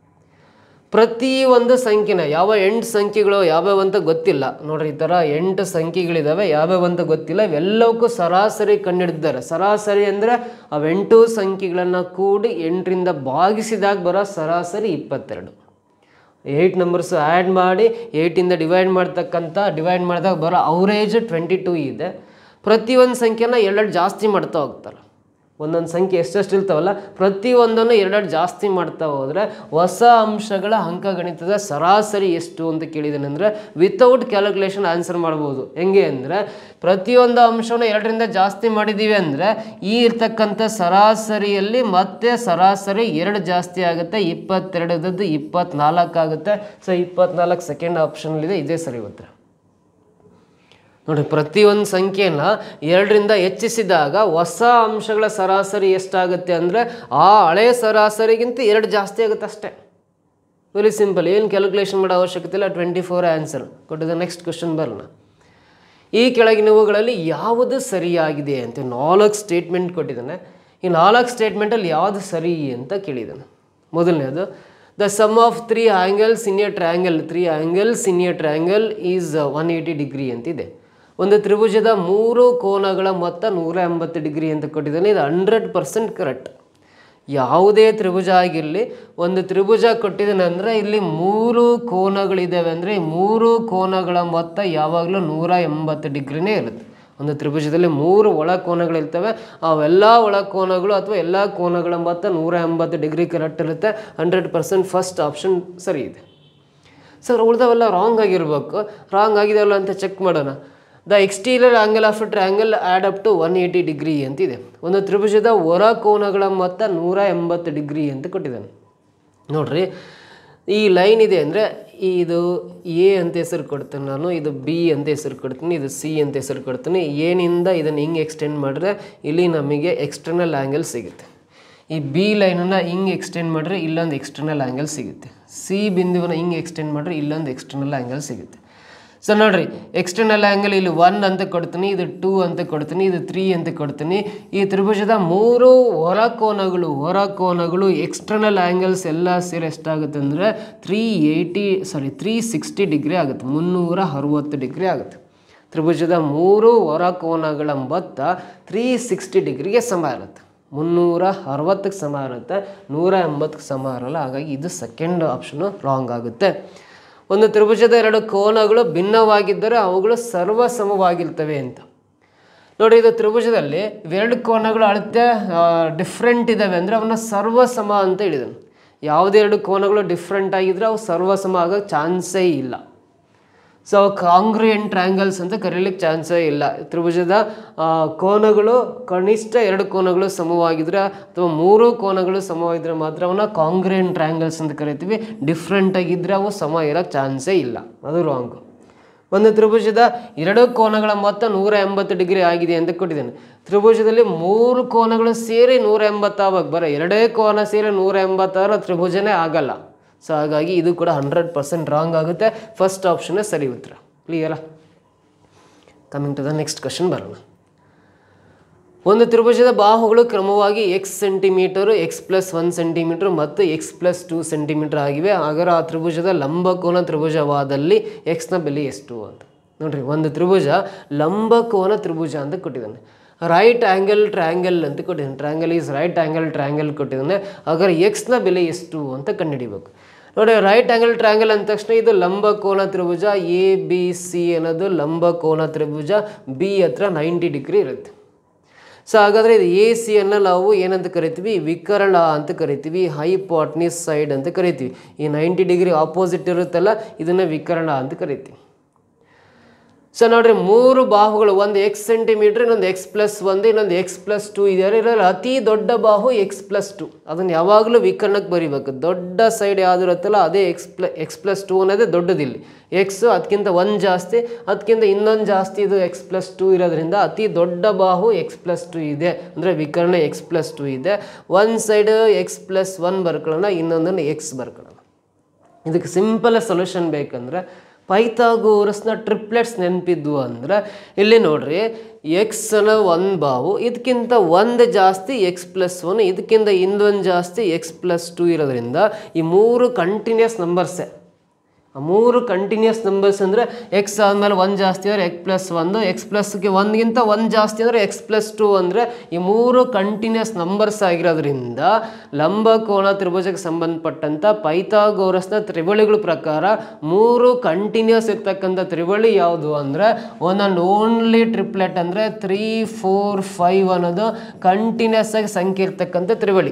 ಪ್ರತಿ ಒಂದು ಸಂಖ್ಯೆನ ಯಾವ ಎಂಟು ಸಂಖ್ಯೆಗಳು ಯಾವ್ಯಾವ ಅಂತ ಗೊತ್ತಿಲ್ಲ ನೋಡ್ರಿ ಈ ಥರ ಎಂಟು ಸಂಖ್ಯೆಗಳಿದ್ದಾವೆ ಯಾವ್ಯಾವ ಅಂತ ಗೊತ್ತಿಲ್ಲ ಇವೆಲ್ಲವಕ್ಕೂ ಸರಾಸರಿ ಕಂಡುಹಿಡಿದಿದ್ದಾರೆ ಸರಾಸರಿ ಅಂದರೆ ಅವೆಂಟು ಸಂಖ್ಯೆಗಳನ್ನು ಕೂಡಿ ಎಂಟರಿಂದ ಭಾಗಿಸಿದಾಗ ಬರೋ ಸರಾಸರಿ ಇಪ್ಪತ್ತೆರಡು ಏಯ್ಟ್ ನಂಬರ್ಸ್ ಆ್ಯಡ್ ಮಾಡಿ ಏಯ್ಟಿಂದ ಡಿವೈಡ್ ಮಾಡ್ತಕ್ಕಂಥ ಡಿವೈಡ್ ಮಾಡಿದಾಗ ಬರೋ ಅವರೇಜ್ ಟ್ವೆಂಟಿ ಟೂ ಇದೆ ಪ್ರತಿಯೊಂದು ಸಂಖ್ಯೆನ ಎರಡೆರಡು ಜಾಸ್ತಿ ಮಾಡ್ತಾ ಹೋಗ್ತಾರೆ ಒಂದೊಂದು ಸಂಖ್ಯೆ ಎಷ್ಟೆಷ್ಟು ಇರ್ತಾವಲ್ಲ ಪ್ರತಿಯೊಂದನ್ನು ಎರಡೆರಡು ಜಾಸ್ತಿ ಮಾಡ್ತಾ ಹೋದರೆ ಹೊಸ ಅಂಶಗಳ ಅಂಕಗಣಿತದ ಸರಾಸರಿ ಎಷ್ಟು ಅಂತ ಕೇಳಿದ್ದೇನೆ ಅಂದರೆ ವಿತೌಟ್ ಕ್ಯಾಲ್ಕುಲೇಷನ್ ಆನ್ಸರ್ ಮಾಡ್ಬೋದು ಹೆಂಗೆ ಅಂದರೆ ಪ್ರತಿಯೊಂದು ಅಂಶವನ್ನು ಎರಡರಿಂದ ಜಾಸ್ತಿ ಮಾಡಿದ್ದೀವಿ ಅಂದರೆ ಈ ಇರ್ತಕ್ಕಂಥ ಸರಾಸರಿಯಲ್ಲಿ ಮತ್ತೆ ಸರಾಸರಿ ಎರಡು ಜಾಸ್ತಿ ಆಗುತ್ತೆ ಇಪ್ಪತ್ತೆರಡದ್ದು ಇಪ್ಪತ್ನಾಲ್ಕು ಆಗುತ್ತೆ ಸೊ ಇಪ್ಪತ್ನಾಲ್ಕು ಸೆಕೆಂಡ್ ಆಪ್ಷನಲ್ಲಿದೆ ಇದೇ ಸರಿ ಉತ್ತರ ನೋಡಿ ಪ್ರತಿಯೊಂದು ಸಂಖ್ಯೆನ ಎರಡರಿಂದ ಹೆಚ್ಚಿಸಿದಾಗ ಹೊಸ ಅಂಶಗಳ ಸರಾಸರಿ ಎಷ್ಟಾಗುತ್ತೆ ಅಂದರೆ ಆ ಹಳೆಯ ಸರಾಸರಿಗಿಂತ ಎರಡು ಜಾಸ್ತಿ ಆಗುತ್ತೆ ಅಷ್ಟೇ ವೆರಿ ಸಿಂಪಲ್ ಏನು ಕ್ಯಾಲ್ಕುಲೇಷನ್ ಮಾಡೋ ಅವಶ್ಯಕತೆ ಇಲ್ಲ ಟ್ವೆಂಟಿ ಫೋರ್ ಆನ್ಸರ್ ಕೊಟ್ಟಿದ್ದ ನೆಕ್ಸ್ಟ್ ಕ್ವಶನ್ ಬರೋಣ ಈ ಕೆಳಗಿನವುಗಳಲ್ಲಿ ಯಾವುದು ಸರಿಯಾಗಿದೆ ಅಂತ ನಾಲ್ಕು ಸ್ಟೇಟ್ಮೆಂಟ್ ಕೊಟ್ಟಿದ್ದಾನೆ ಈ ನಾಲ್ಕು ಸ್ಟೇಟ್ಮೆಂಟಲ್ಲಿ ಯಾವುದು ಸರಿ ಅಂತ ಕೇಳಿದ್ದಾನೆ ಮೊದಲನೇದು the sum of three angles in a triangle three angles in a triangle is one eighty degree ಅಂತಿದೆ ಒಂದು ತ್ರಿಭುಜದ ಮೂರು ಕೋನಗಳ ಮೊತ್ತ ನೂರ ಎಂಬತ್ತು ಡಿಗ್ರಿ ಅಂತ ಕೊಟ್ಟಿದ್ದಾನೆ ಇದು ಹಂಡ್ರೆಡ್ ಪರ್ಸೆಂಟ್ ಕರೆಕ್ಟ್ ಯಾವುದೇ ತ್ರಿಭುಜ ಆಗಿರಲಿ ಒಂದು ತ್ರಿಭುಜ ಕೊಟ್ಟಿದ್ದಾನೆ ಅಂದರೆ ಇಲ್ಲಿ ಮೂರು ಕೋನಗಳಿದ್ದಾವೆ ಅಂದರೆ ಈ ಮೂರು ಕೋನಗಳ ಮೊತ್ತ ಯಾವಾಗಲೂ ನೂರ ಎಂಬತ್ತು ಡಿಗ್ರಿನೇ ಇರುತ್ತೆ ಒಂದು ತ್ರಿಭುಜದಲ್ಲಿ ಮೂರು ಒಳ ಕೋನಗಳಿರ್ತವೆ ಅವೆಲ್ಲ ಒಳ ಕೋನಗಳು ಅಥವಾ ಎಲ್ಲ ಕೋನಗಳ ಮೊತ್ತ ನೂರ ಎಂಬತ್ತು ಡಿಗ್ರಿ ಕರೆಕ್ಟ್ ಇರುತ್ತೆ ಹಂಡ್ರೆಡ್ ಪರ್ಸೆಂಟ್ ಫಸ್ಟ್ ಆಪ್ಷನ್ ಸರಿ ಇದೆ ಸರ್ ಉಳಿದವೆಲ್ಲ ರಾಂಗ್ ಆಗಿರ್ಬೇಕು ರಾಂಗ್ ಆಗಿದೆಯಲ್ಲ ಅಂತ ಚೆಕ್ ಮಾಡೋಣ the exterior angle of a triangle add up to one eighty degree ಅಂತಿದೆ ಒಂದು ತ್ರಿಭುಜದ ಹೊರ ಕೋನಗಳ ಮೊತ್ತ ನೂರ ಎಂಬತ್ತು ಡಿಗ್ರಿ ಅಂತ ಕೊಟ್ಟಿದ್ದಾನೆ ನೋಡ್ರಿ ಈ ಲೈನ್ ಇದೆ ಅಂದರೆ ಇದು ಎ ಅಂತ ಹೆಸರು ಕೊಡ್ತೀನಿ ನಾನು ಇದು ಬಿ ಅಂತ ಹೆಸರು ಕೊಡ್ತೀನಿ ಇದು ಸಿ ಅಂತ ಹೆಸರು ಕೊಡ್ತೀನಿ ಏನಿಂದ ಇದನ್ನು ಹಿಂಗೆ ಎಕ್ಸ್ಟೆಂಡ್ ಮಾಡಿದ್ರೆ ಇಲ್ಲಿ ನಮಗೆ ಎಕ್ಸ್ಟರ್ನಲ್ ಆ್ಯಂಗಲ್ ಸಿಗುತ್ತೆ ಈ ಬಿ ಲೈನನ್ನು ಹಿಂಗೆ ಎಕ್ಸ್ಟೆಂಡ್ ಮಾಡಿದ್ರೆ ಇಲ್ಲೊಂದು ಎಕ್ಸ್ಟರ್ನಲ್ ಆ್ಯಂಗಲ್ ಸಿಗುತ್ತೆ ಸಿ ಬಿಂದುವನ್ನು ಹಿಂಗೆ ಎಕ್ಸ್ಟೆಂಡ್ ಮಾಡಿದ್ರೆ ಇಲ್ಲೊಂದು ಎಕ್ಸ್ಟರ್ನಲ್ ಆ್ಯಂಗಲ್ ಸಿಗುತ್ತೆ ಸೊ ನೋಡ್ರಿ ಎಕ್ಸ್ಟರ್ನಲ್ ಆ್ಯಂಗಲ್ ಇಲ್ಲಿ ಒನ್ ಅಂತ ಕೊಡ್ತೀನಿ ಇದು ಟೂ ಅಂತ ಕೊಡ್ತೀನಿ ಇದು ತ್ರೀ ಅಂತ ಕೊಡ್ತೀನಿ ಈ ತ್ರಿಭುಜದ ಮೂರು ಹೊರ ಕೋನಗಳು ಹೊರ ಕೋನಗಳು ಎಕ್ಸ್ಟರ್ನಲ್ ಆ್ಯಂಗಲ್ಸ್ ಎಲ್ಲ ಸೇರಿ ಎಷ್ಟಾಗುತ್ತೆ ಅಂದರೆ ತ್ರೀ ಏಯ್ಟಿ ಸಾರಿ ತ್ರೀ ಸಿಕ್ಸ್ಟಿ ಡಿಗ್ರಿ ಆಗುತ್ತೆ ಮುನ್ನೂರ ಅರುವತ್ತು ಡಿಗ್ರಿ ಆಗುತ್ತೆ ತ್ರಿಭುಜದ ಮೂರು ಹೊರ ಕೋನಗಳ ಮೊತ್ತ ತ್ರೀ ಸಿಕ್ಸ್ಟಿ ಡಿಗ್ರಿಗೆ ಸಮ ಇರುತ್ತೆ ಮುನ್ನೂರ ಅರವತ್ತಕ್ಕೆ ಸಮ ಇರುತ್ತೆ ನೂರ ಎಂಬತ್ತಕ್ಕೆ ಸಮ ಇರಲ್ಲ ಹಾಗಾಗಿ ಇದು ಸೆಕೆಂಡ್ ಆಪ್ಷನು ರಾಂಗ್ ಆಗುತ್ತೆ ಒಂದು ತ್ರಿಭುಜದ ಎರಡು ಕೋನಗಳು ಭಿನ್ನವಾಗಿದ್ದರೆ ಅವುಗಳು ಸರ್ವ ಸಮವಾಗಿರ್ತವೆ ಅಂತ ನೋಡಿ ಇದು ತ್ರಿಭುಜದಲ್ಲಿ ಇವೆರಡು ಕೋನಗಳು ಅಳತೆ ಡಿಫ್ರೆಂಟ್ ಇದ್ದಾವೆ ಅಂದರೆ ಅವನ್ನ ಸರ್ವ ಸಮ ಅಂತ ಹೇಳಿದನು ಯಾವುದೇ ಎರಡು ಕೋನಗಳು ಡಿಫ್ರೆಂಟ್ ಆಗಿದ್ರೆ ಅವು ಸರ್ವ ಸಮ ಆಗೋಕ್ಕೆ ಚಾನ್ಸೇ ಇಲ್ಲ ಸೊ ಕಾಂಗ್ರಿಯಂಟ್ ಟ್ರ್ಯಾಂಗಲ್ಸ್ ಅಂತ ಕರೀಲಿಕ್ಕೆ ಚಾನ್ಸೇ ಇಲ್ಲ ತ್ರಿಭುಜದ ಆ, ಕೋನಗಳು ಕನಿಷ್ಠ ಎರಡು ಕೋನಗಳು ಸಮವಾಗಿದ್ರೆ ಅಥವಾ ಮೂರು ಕೋನಗಳು ಸಮವಾಗಿದ್ರೆ ಮಾತ್ರ ಅವನ್ನ ಕಾಂಗ್ರಿಯಂಟ್ ಟ್ರ್ಯಾಂಗಲ್ಸ್ ಅಂತ ಕರಿತೀವಿ ಡಿಫ್ರೆಂಟ್ ಆಗಿದ್ದರೆ ಅವು ಸಮ ಇರೋಕ್ಕೆ ಚಾನ್ಸೇ ಇಲ್ಲ ಅದು ರಾಂಗು ಒಂದು ತ್ರಿಭುಜದ ಎರಡು ಕೋನಗಳ ಮೊತ್ತ ನೂರ ಎಂಬತ್ತು ಡಿಗ್ರಿ ಆಗಿದೆ ಅಂತ ಕೊಟ್ಟಿದ್ದೇನೆ ತ್ರಿಭುಜದಲ್ಲಿ ಮೂರು ಕೋನಗಳು ಸೇರಿ ನೂರ ಎಂಬತ್ತಾವಾಗ ಬರೋ ಎರಡೇ ಕೋನ ಸೇರಿ ನೂರ ಎಂಬತ್ತಾರ ತ್ರಿಭುಜನೇ ಆಗಲ್ಲ ಸೊ ಹಾಗಾಗಿ ಇದು ಕೂಡ ಹಂಡ್ರೆಡ್ ಪರ್ಸೆಂಟ್ ರಾಂಗ್ ಆಗುತ್ತೆ ಫಸ್ಟ್ ಆಪ್ಷನ್ನೇ ಸರಿ ಉತ್ತರ ಕ್ಲಿಯರಾ coming to the next question ಬರೋಣ ಒಂದು ತ್ರಿಭುಜದ ಬಾಹುಗಳು ಕ್ರಮವಾಗಿ x centimetre x plus one centimetre ಮತ್ತು ಎಕ್ಸ್ ಪ್ಲಸ್ ಟೂ ಸೆಂಟಿಮೀಟರ್ ಆಗಿವೆ ಹಾಗಾದ್ರೆ ಆ ತ್ರಿಭುಜದ ಲಂಬಕೋನ ತ್ರಿಭುಜವಾದಲ್ಲಿ ಎಕ್ಸ್ನ ಬೆಲೆ ಎಷ್ಟು ಅಂತ ನೋಡ್ರಿ ಒಂದು ತ್ರಿಭುಜ ಲಂಬಕೋನ ತ್ರಿಭುಜ ಅಂತ ಕೊಟ್ಟಿದ್ದಾನೆ ರೈಟ್ ಆ್ಯಂಗಲ್ ಟ್ರ್ಯಾಂಗಲ್ ಅಂತ ಕೊಟ್ಟಿದ್ದಾನೆ triangle is right angle triangle ಕೊಟ್ಟಿದ್ದಾನೆ ಹಾಗಾದ್ರೆ ಎಕ್ಸ್ನ ಬೆಲೆ ಎಷ್ಟು ಅಂತ ಕಂಡುಹಿಡಿಬೇಕು ನೋಡಿ ರೈಟ್ ಆ್ಯಂಗಲ್ ಟ್ರ್ಯಾಂಗಲ್ ಅಂದ ತಕ್ಷಣ ಇದು ಲಂಬಕೋನ ತ್ರಿಭುಜ ಎ ಬಿ ಸಿ ಅನ್ನೋದು ಲಂಬಕೋನ ತ್ರಿಭುಜ ಬಿ ಹತ್ರ ನೈಂಟಿ ಡಿಗ್ರಿ ಇರುತ್ತೆ ಸೊ ಹಾಗಾದರೆ ಇದು ಎ ಸಿಯನ್ನು ನಾವು ಏನಂತ ಕರಿತೀವಿ ವಿಕರ್ಣ ಅಂತ ಕರಿತೀವಿ ಹೈಪಾಟ್ನಿಸ್ ಸೈಡ್ ಅಂತ ಕರಿತೀವಿ ಈ ನೈಂಟಿ ಡಿಗ್ರಿ ಆಪೋಸಿಟ್ ಇರುತ್ತಲ್ಲ ಇದನ್ನು ವಿಕರ್ಣ ಅಂತ ಕರಿತೀವಿ ಸೊ ನೋಡ್ರಿ ಮೂರು ಬಾಹುಗಳು ಒಂದು ಎಕ್ಸ್ ಸೆಂಟಿಮೀಟ್ರ್ ಇನ್ನೊಂದು ಎಕ್ಸ್ ಪ್ಲಸ್ ಒಂದು ಇನ್ನೊಂದು ಎಕ್ಸ್ ಪ್ಲಸ್ ಟು ಇದೆ ಇದರಲ್ಲಿ ಅತಿ ದೊಡ್ಡ ಬಾಹು ಎಕ್ಸ್ ಪ್ಲಸ್ ಟು ಅದನ್ನು ಯಾವಾಗಲೂ ವಿಕರ್ಣಕ್ಕೆ ಬರಿಬೇಕು ದೊಡ್ಡ ಸೈಡ್ ಯಾವ್ದು ಇರುತ್ತಲ್ಲ ಅದೇ x plus x plus two ಅನ್ನೋದೇ ದೊಡ್ಡದಿಲ್ಲಿ ಎಕ್ಸ್ ಅದಕ್ಕಿಂತ ಒಂದು ಜಾಸ್ತಿ ಅದಕ್ಕಿಂತ ಇನ್ನೊಂದು ಜಾಸ್ತಿ ಇದು ಎಕ್ಸ್ ಪ್ಲಸ್ ಟು ಇರೋದ್ರಿಂದ ಅತಿ ದೊಡ್ಡ ಬಾಹು ಎಕ್ಸ್ ಪ್ಲಸ್ ಟು ಇದೆ ಅಂದರೆ ವಿಕರ್ಣ ಎಕ್ಸ್ ಪ್ಲಸ್ ಟು ಇದೆ ಒಂದು ಸೈಡ್ ಎಕ್ಸ್ ಪ್ಲಸ್ ಒನ್ ಬರ್ಕೊಳ್ಳೋಣ ಇನ್ನೊಂದನ್ನು ಎಕ್ಸ್ ಬರ್ಕೊಳ್ಳೋಣ ಇದಕ್ಕೆ ಸಿಂಪಲ್ ಸೊಲ್ಯೂಷನ್ ಬೇಕಂದ್ರೆ ಪೈಥಾಗೋರಸ್ನ ಟ್ರಿಪ್ಲೆಟ್ಸ್ ನೆನಪಿದ್ವು ಅಂದ್ರೆ ಇಲ್ಲಿ ನೋಡ್ರಿ ಎಕ್ಸ್ನ ಒಂದು ಬಾವು ಇದಕ್ಕಿಂತ ಒಂದು ಜಾಸ್ತಿ ಎಕ್ಸ್ ಪ್ಲಸ್ ಒನ್ ಇದಕ್ಕಿಂತ ಇನ್ನೊಂದು ಜಾಸ್ತಿ ಎಕ್ಸ್ ಪ್ಲಸ್ ಟು ಇರೋದ್ರಿಂದ ಈ ಮೂರು ಕಂಟಿನ್ಯೂಸ್ ನಂಬರ್ಸೇ ಆ ಮೂರು ಕಂಟಿನ್ಯೂಸ್ ನಂಬರ್ಸ್ ಅಂದರೆ ಎಕ್ಸ್ ಆದಮೇಲೆ ಒಂದು ಜಾಸ್ತಿ ಅಂದರೆ ಎಕ್ಸ್ ಪ್ಲಸ್ ಒಂದು ಎಕ್ಸ್ ಪ್ಲಸ್ಗೆ ಒಂದ್ಗಿಂತ ಒಂದು ಜಾಸ್ತಿ ಅಂದರೆ ಎಕ್ಸ್ ಪ್ಲಸ್ ಟು ಅಂದರೆ ಈ ಮೂರು ಕಂಟಿನ್ಯೂಸ್ ನಂಬರ್ಸ್ ಆಗಿರೋದ್ರಿಂದ ಲಂಬಕೋಣ ತ್ರಿಭುಜಕ್ಕೆ ಸಂಬಂಧಪಟ್ಟಂಥ ಪೈಥಾಗೋರಸ್ನ ತ್ರಿವಳಿಗಳ ಪ್ರಕಾರ ಮೂರು ಕಂಟಿನ್ಯೂಸ್ ಇರ್ತಕ್ಕಂಥ ತ್ರಿವಳಿ ಯಾವುದು ಅಂದರೆ ಒನ್ ಆ್ಯಂಡ್ ಓನ್ಲಿ ಟ್ರಿಪ್ಲೆಟ್ ಅಂದರೆ ತ್ರೀ ಫೋರ್ ಫೈವ್ ಅನ್ನೋದು ಕಂಟಿನ್ಯೂಸ್ ಆಗಿ ಸಂಖ್ಯೆ ಇರ್ತಕ್ಕಂಥ ತ್ರಿವಳಿ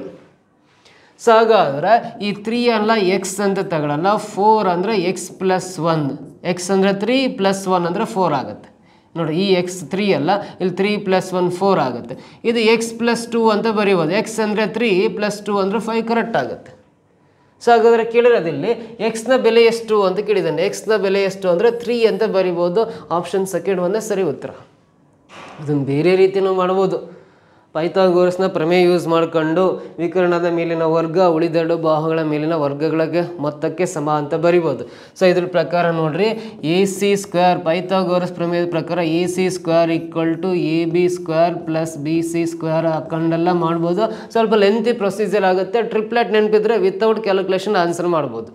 ಸೊ ಹಾಗಾದ್ರೆ ಈ ತ್ರೀ ಅಲ್ಲ ಎಕ್ಸ್ ಅಂತ ತಗೊಳ್ಳಲ್ಲ ಫೋರ್ ಅಂದರೆ ಎಕ್ಸ್ ಪ್ಲಸ್ ಒನ್ ಎಕ್ಸ್ ಅಂದರೆ ತ್ರೀ ಪ್ಲಸ್ ಒನ್ ಅಂದರೆ ಫೋರ್ ಆಗುತ್ತೆ ನೋಡಿ ಈ ಎಕ್ಸ್ ತ್ರೀ ಅಲ್ಲ ಇಲ್ಲಿ ತ್ರೀ ಪ್ಲಸ್ ಒನ್ ಫೋರ್ ಆಗುತ್ತೆ ಇದು ಎಕ್ಸ್ ಪ್ಲಸ್ ಟೂ ಅಂತ ಬರೀಬೋದು ಎಕ್ಸ್ ಅಂದರೆ ತ್ರೀ ಪ್ಲಸ್ ಟೂ ಅಂದರೆ ಫೈವ್ ಕರೆಕ್ಟ್ ಆಗುತ್ತೆ ಸೊ ಹಾಗಾದರೆ ಕೇಳಿರೋದಿಲ್ಲಿ ಎಕ್ಸ್ನ ಬೆಲೆ ಎಷ್ಟು ಅಂತ ಕೇಳಿದ್ದಾನೆ ಎಕ್ಸ್ನ ಬೆಲೆ ಎಷ್ಟು ಅಂದರೆ ತ್ರೀ ಅಂತ ಬರಿಬೋದು ಆಪ್ಷನ್ ಸೆಕೆಂಡ್ ಒಂದೇ ಸರಿ ಉತ್ತರ ಇದನ್ನು ಬೇರೆ ರೀತಿಯೂ ಮಾಡ್ಬೋದು ಪೈಥಾಗೋರಸ್ನ ಪ್ರಮೇಯ ಯೂಸ್ ಮಾಡಿಕೊಂಡು ವಿಕರ್ಣದ ಮೇಲಿನ ವರ್ಗ ಉಳಿದೆರಡು ಬಾಹುಗಳ ಮೇಲಿನ ವರ್ಗಗಳಿಗೆ ಮೊತ್ತಕ್ಕೆ ಸಮ ಅಂತ ಬರಿಬೋದು ಸೊ ಇದ್ರ ಪ್ರಕಾರ ನೋಡ್ರಿ ಎ ಸಿ ಸ್ಕ್ವೇರ್ ಪೈಥಾಗೋರಸ್ ಪ್ರಮೇಯದ ಪ್ರಕಾರ A C square equal to A B square plus B C square ಹಾಕೊಂಡೆಲ್ಲ ಮಾಡ್ಬೋದು ಸ್ವಲ್ಪ ಲೆಂತಿ ಪ್ರೊಸೀಜರ್ ಆಗುತ್ತೆ ಟ್ರಿಪ್ಲೆಟ್ ನೆನಪಿದ್ರೆ ವಿತೌಟ್ ಕ್ಯಾಲ್ಕುಲೇಷನ್ ಆನ್ಸರ್ ಮಾಡ್ಬೋದು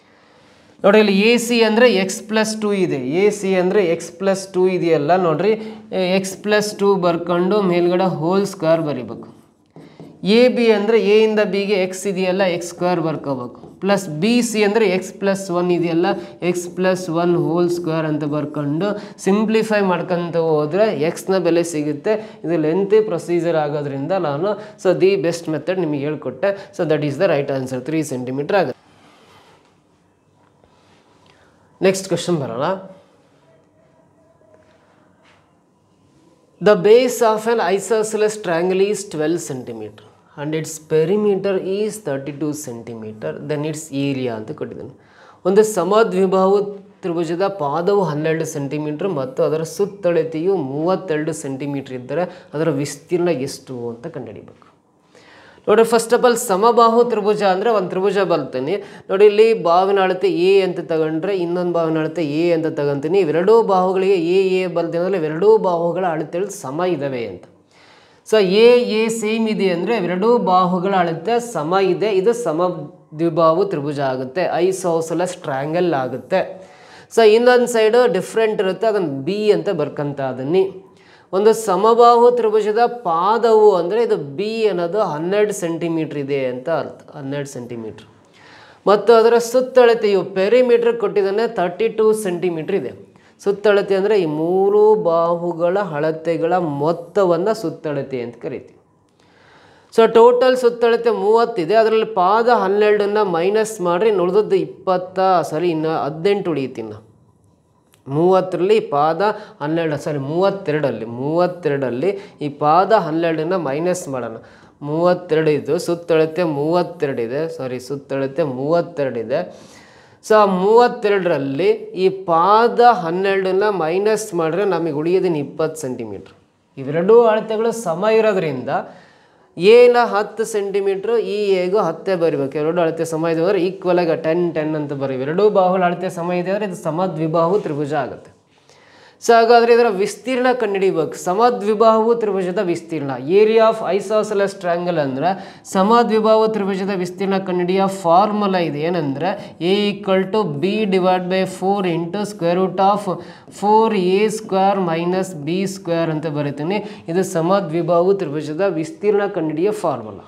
ನೋಡಿ ಇಲ್ಲಿ ಎ ಸಿ ಅಂದರೆ ಎಕ್ಸ್ ಪ್ಲಸ್ ಟೂ ಇದೆ ಎ ಸಿ ಅಂದರೆ ಎಕ್ಸ್ ಪ್ಲಸ್ ಟೂ ಇದೆಯಲ್ಲ ನೋಡ್ರಿ ಎಕ್ಸ್ ಪ್ಲಸ್ ಟೂ ಬರ್ಕೊಂಡು ಮೇಲ್ಗಡೆ ಹೋಲ್ ಸ್ಕ್ವೇರ್ ಬರಿಬೇಕು ಎ ಬಿ ಅಂದರೆ ಎ ಇಂದ ಬಿಗೆ ಎಕ್ಸ್ ಇದೆಯಲ್ಲ ಎಕ್ಸ್ ಸ್ಕ್ವೇರ್ ಬರ್ಕೋಬೇಕು ಪ್ಲಸ್ ಬಿ ಸಿ ಅಂದರೆ ಎಕ್ಸ್ ಪ್ಲಸ್ ಒನ್ ಇದೆಯಲ್ಲ x plus one whole square ಅಂತ ಬರ್ಕೊಂಡು ಸಿಂಪ್ಲಿಫೈ ಮಾಡ್ಕೊಂತ ಹೋದರೆ ಎಕ್ಸ್ನ ಬೆಲೆ ಸಿಗುತ್ತೆ ಇದು ಲೆಂತಿ ಪ್ರೊಸೀಜರ್ ಆಗೋದ್ರಿಂದ ನಾನು ಸೊ ದಿ ಬೆಸ್ಟ್ ಮೆಥಡ್ ನಿಮಗೆ ಹೇಳ್ಕೊಟ್ಟೆ so that is the right answer three centimetre ಆಗುತ್ತೆ ನೆಕ್ಸ್ಟ್ ಕ್ವಶನ್ ಬರೋಣ the base of an isosceles triangle is twelve centimetre and its perimeter is thirty two centimetre then its area ಅಂತ ಕೊಟ್ಟಿದ್ದಾನೆ ಒಂದು ಸಮದ್ವಿಭಾವು ತ್ರಿಭುಜದ ಪಾದವು ಹನ್ನೆರಡು centimetre ಮತ್ತು ಅದರ ಸುತ್ತಳತೆಯು ಮೂವತ್ತೆರಡು ಸೆಂಟಿಮೀಟ್ರ್ ಇದ್ದರೆ ಅದರ ವಿಸ್ತೀರ್ಣ ಎಷ್ಟು ಅಂತ ಕಂಡುಹಿಡಿಬೇಕು ನೋಡಿ ಫಸ್ಟ್ ಆಫ್ ಆಲ್ ಸಮಬಾಹು ತ್ರಿಭುಜ ಅಂದರೆ ಒಂದು ತ್ರಿಭುಜ ಬರ್ತೀನಿ ನೋಡಿ ಇಲ್ಲಿ ಬಾವಿನ ಅಳತೆ ಎ ಅಂತ ತಗೊಂಡ್ರೆ ಇನ್ನೊಂದು ಬಾವಿನ ಅಳತೆ ಎ ಅಂತ ತಗೊಂತೀನಿ ಇವೆರಡೂ ಬಾಹುಗಳಿಗೆ ಎ ಎ ಬರ್ತೀನಿ ಅಂದರೆ ಇವೆರಡೂ ಬಾಹುಗಳ ಅಳತೆಗಳು ಸಮ ಇದ್ದಾವೆ ಅಂತ ಸೊ ಎ ಎ ಸೇಮ್ ಇದೆ ಅಂದರೆ ಇವೆರಡೂ ಬಾಹುಗಳ ಅಳತೆ ಸಮ ಇದೆ ಇದು ಸಮ ದ್ವಿಬಾಹು ತ್ರಿಭುಜ ಆಗುತ್ತೆ ಐಸೋಸಲಸ್ ಟ್ರ್ಯಾಂಗಲ್ ಆಗುತ್ತೆ ಸೊ ಇನ್ನೊಂದು ಸೈಡು ಡಿಫ್ರೆಂಟ್ ಇರುತ್ತೆ ಅದನ್ನು ಬಿ ಅಂತ ಬರ್ಕಂತ ಅದನ್ನಿ ಒಂದು ಸಮಬಾಹು ತ್ರಿಭುಜದ ಪಾದವು ಅಂದರೆ ಇದು ಬಿ ಅನ್ನೋದು ಹನ್ನೆರಡು ಸೆಂಟಿಮೀಟ್ರ್ ಇದೆ ಅಂತ ಅರ್ಥ ಹನ್ನೆರಡು ಸೆಂಟಿಮೀಟ್ರ್ ಮತ್ತು ಅದರ ಸುತ್ತಳತೆಯು ಪೆರಿಮೀಟ್ರ್ ಕೊಟ್ಟಿದ್ದಾನೆ ತರ್ಟಿ ಟೂ ಸೆಂಟಿಮೀಟ್ರ್ ಇದೆ ಸುತ್ತಳತೆ ಅಂದರೆ ಈ ಮೂರು ಬಾಹುಗಳ ಅಳತೆಗಳ ಮೊತ್ತವನ್ನು ಸುತ್ತಳತೆ ಅಂತ ಕರಿತೀವಿ ಸೊ ಟೋಟಲ್ ಸುತ್ತಳತೆ ಮೂವತ್ತಿದೆ ಅದರಲ್ಲಿ ಪಾದ ಹನ್ನೆರಡನ್ನು ಮೈನಸ್ ಮಾಡಿರಿ ಉಳಿದದ್ದು ಇಪ್ಪತ್ತ ಸಾರಿ ಇನ್ನು ಹದಿನೆಂಟು ಉಳಿಯುತ್ತಿನ್ನು ಮೂವತ್ತರಲ್ಲಿ ಪಾದ ಹನ್ನೆರಡು ಸಾರಿ ಮೂವತ್ತೆರಡಲ್ಲಿ ಮೂವತ್ತೆರಡಲ್ಲಿ ಈ ಪಾದ ಹನ್ನೆರಡನ್ನ ಮೈನಸ್ ಮಾಡೋಣ ಮೂವತ್ತೆರಡು ಇದು ಸುತ್ತಳತೆ ಮೂವತ್ತೆರಡಿದೆ ಸಾರಿ ಸುತ್ತಳತೆ ಮೂವತ್ತೆರಡಿದೆ ಸೊ ಆ ಮೂವತ್ತೆರಡರಲ್ಲಿ ಈ ಪಾದ ಹನ್ನೆರಡನ್ನ ಮೈನಸ್ ಮಾಡಿದ್ರೆ ನಮಗೆ ಉಳಿಯೋದಿನ ಇಪ್ಪತ್ತು ಸೆಂಟಿಮೀಟ್ರ್ ಇವೆರಡೂ ಅಳತೆಗಳು ಸಮ ಇರೋದ್ರಿಂದ ಏನ ಹತ್ತು ಸೆಂಟಿಮೀಟ್ರು ಈ ಹೇಗೂ ಹತ್ತೇ ಬರಿಬೇಕು ಎರಡು ಅಳತೆ ಸಮ ಇದೆ ಅಂದರೆ ಈಕ್ವಲ್ ಆಗಿ ಟೆನ್ ಟೆನ್ ಅಂತ ಬರೀವಿ ಎರಡೂ ಬಾಹುಗಳ ಅಳತೆ ಸಮ ಇದೆ ಅಂದರೆ ಇದು ಸಮದ್ವಿಬಾಹು ತ್ರಿಭುಜ ಆಗುತ್ತೆ ಸೊ ಹಾಗಾದರೆ ಇದರ ವಿಸ್ತೀರ್ಣ ಕಂಡುಹಿಡಿಬೇಕು ಸಮದ್ವಿಬಾಹು ತ್ರಿಭುಜದ ವಿಸ್ತೀರ್ಣ ಏರಿಯಾ ಆಫ್ ಐಸಾಸಲಸ್ ಟ್ರ್ಯಾಂಗಲ್ ಅಂದರೆ ಸಮದ್ವಿಬಾಹು ತ್ರಿಭುಜದ ವಿಸ್ತೀರ್ಣ ಕಂಡುಹಿಡಿಯೋ ಫಾರ್ಮುಲಾ ಇದೆ ಏನಂದರೆ A equal to B divide by four into square root of four A square minus B square ಅಂತ ಬರೀತೀನಿ ಇದು ಸಮದ್ವಿಬಾಹು ತ್ರಿಭುಜದ ವಿಸ್ತೀರ್ಣ ಕಂಡುಹಿಡಿಯೋ ಫಾರ್ಮುಲಾ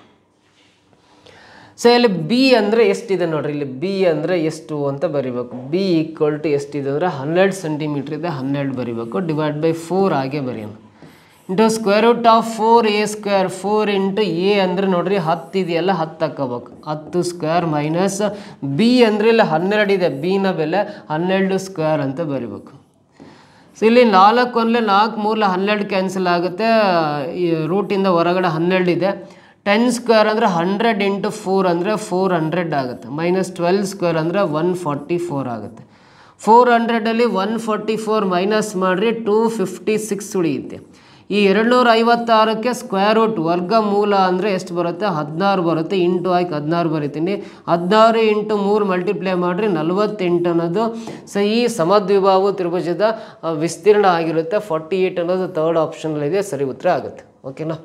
ಸೊ ಇಲ್ಲಿ ಬಿ ಅಂದರೆ ಎಷ್ಟಿದೆ ನೋಡ್ರಿ ಇಲ್ಲಿ ಬಿ ಅಂದರೆ ಎಷ್ಟು ಅಂತ ಬರಿಬೇಕು ಬಿ ಈಕ್ವಲ್ ಟು ಎಷ್ಟಿದೆ ಅಂದರೆ ಹನ್ನೆರಡು ಸೆಂಟಿಮೀಟ್ರ್ ಇದೆ ಹನ್ನೆರಡು ಬರಿಬೇಕು ಡಿವೈಡ್ ಬೈ ಫೋರ್ ಹಾಗೆ ಬರೆಯೋಣ into square root of four A square four into A ಅಂದರೆ ನೋಡ್ರಿ ಹತ್ತು ಇದೆಯಲ್ಲ ಹತ್ತು ಹಾಕೋಬೇಕು ಹತ್ತು ಸ್ಕ್ವೇರ್ ಮೈನಸ್ ಬಿ ಅಂದರೆ ಇಲ್ಲಿ ಹನ್ನೆರಡು ಇದೆ ಬಿನ ಬೆಲೆ ಹನ್ನೆರಡು ಸ್ಕ್ವೇರ್ ಅಂತ ಬರಿಬೇಕು ಸೊ ಇಲ್ಲಿ ನಾಲ್ಕು ಒಂದಲೇ ನಾಲ್ಕು ಮೂರಲೆ ಹನ್ನೆರಡು ಕ್ಯಾನ್ಸಲ್ ಆಗುತ್ತೆ ಈ ರೂಟಿಂದ ಹೊರಗಡೆ ಹನ್ನೆರಡು ಇದೆ ಟೆನ್ ಸ್ಕ್ವೇರ್ ಅಂದರೆ ಹಂಡ್ರೆಡ್ ಇಂಟು ಫೋರ್ ಅಂದರೆ ಫೋರ್ ಹಂಡ್ರೆಡ್ ಆಗುತ್ತೆ ಮೈನಸ್ ಟ್ವೆಲ್ ಸ್ಕ್ವೇರ್ ಅಂದರೆ ಒನ್ ಫಾರ್ಟಿ ಫೋರ್ ಆಗುತ್ತೆ ಫೋರ್ ಹಂಡ್ರೆಡಲ್ಲಿ ಒನ್ ಫಾರ್ಟಿ ಫೋರ್ ಮೈನಸ್ ಮಾಡಿರಿ ಟೂ ಫಿಫ್ಟಿ ಸಿಕ್ಸ್ ಉಳಿಯುತ್ತೆ ಈ ಎರಡುನೂರ ಐವತ್ತಾರಕ್ಕೆ ಸ್ಕ್ವೇರ್ ರೂಟ್ ವರ್ಗಮೂಲ ಅಂದರೆ ಎಷ್ಟು ಬರುತ್ತೆ ಹದಿನಾರು ಬರುತ್ತೆ ಇಂಟು ಆಯ್ಕೆ ಹದಿನಾರು ಬರಿತೀನಿ ಹದಿನಾರು ಇಂಟು ಮೂರು ಮಲ್ಟಿಪ್ಲೈ ಮಾಡಿರಿ ನಲವತ್ತೆಂಟು ಅನ್ನೋದು ಸೊ ಈ ಸಮದ್ವಿಭಾವ ತ್ರಿಭುಜದ ಆ, ವಿಸ್ತೀರ್ಣ ಆಗಿರುತ್ತೆ ಫಾರ್ಟಿ ಏಯ್ಟ್ ಅನ್ನೋದು ತರ್ಡ್ ಆಪ್ಷನಲ್ಲಿದೆ ಸರಿ ಉತ್ತರ ಆಗುತ್ತೆ ಓಕೆನಾ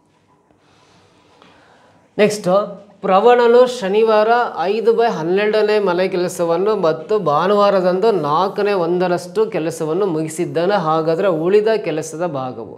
ನೆಕ್ಸ್ಟು ಪ್ರವಣನು ಶನಿವಾರ ಐದು ಬೈ ಹನ್ನೆರಡನೇ ಮನೆ ಕೆಲಸವನ್ನು ಮತ್ತು ಭಾನುವಾರದಂದು ನಾಲ್ಕನೇ ಒಂದರಷ್ಟು ಕೆಲಸವನ್ನು ಮುಗಿಸಿದ್ದಾನೆ ಹಾಗಾದರೆ ಉಳಿದ ಕೆಲಸದ ಭಾಗವು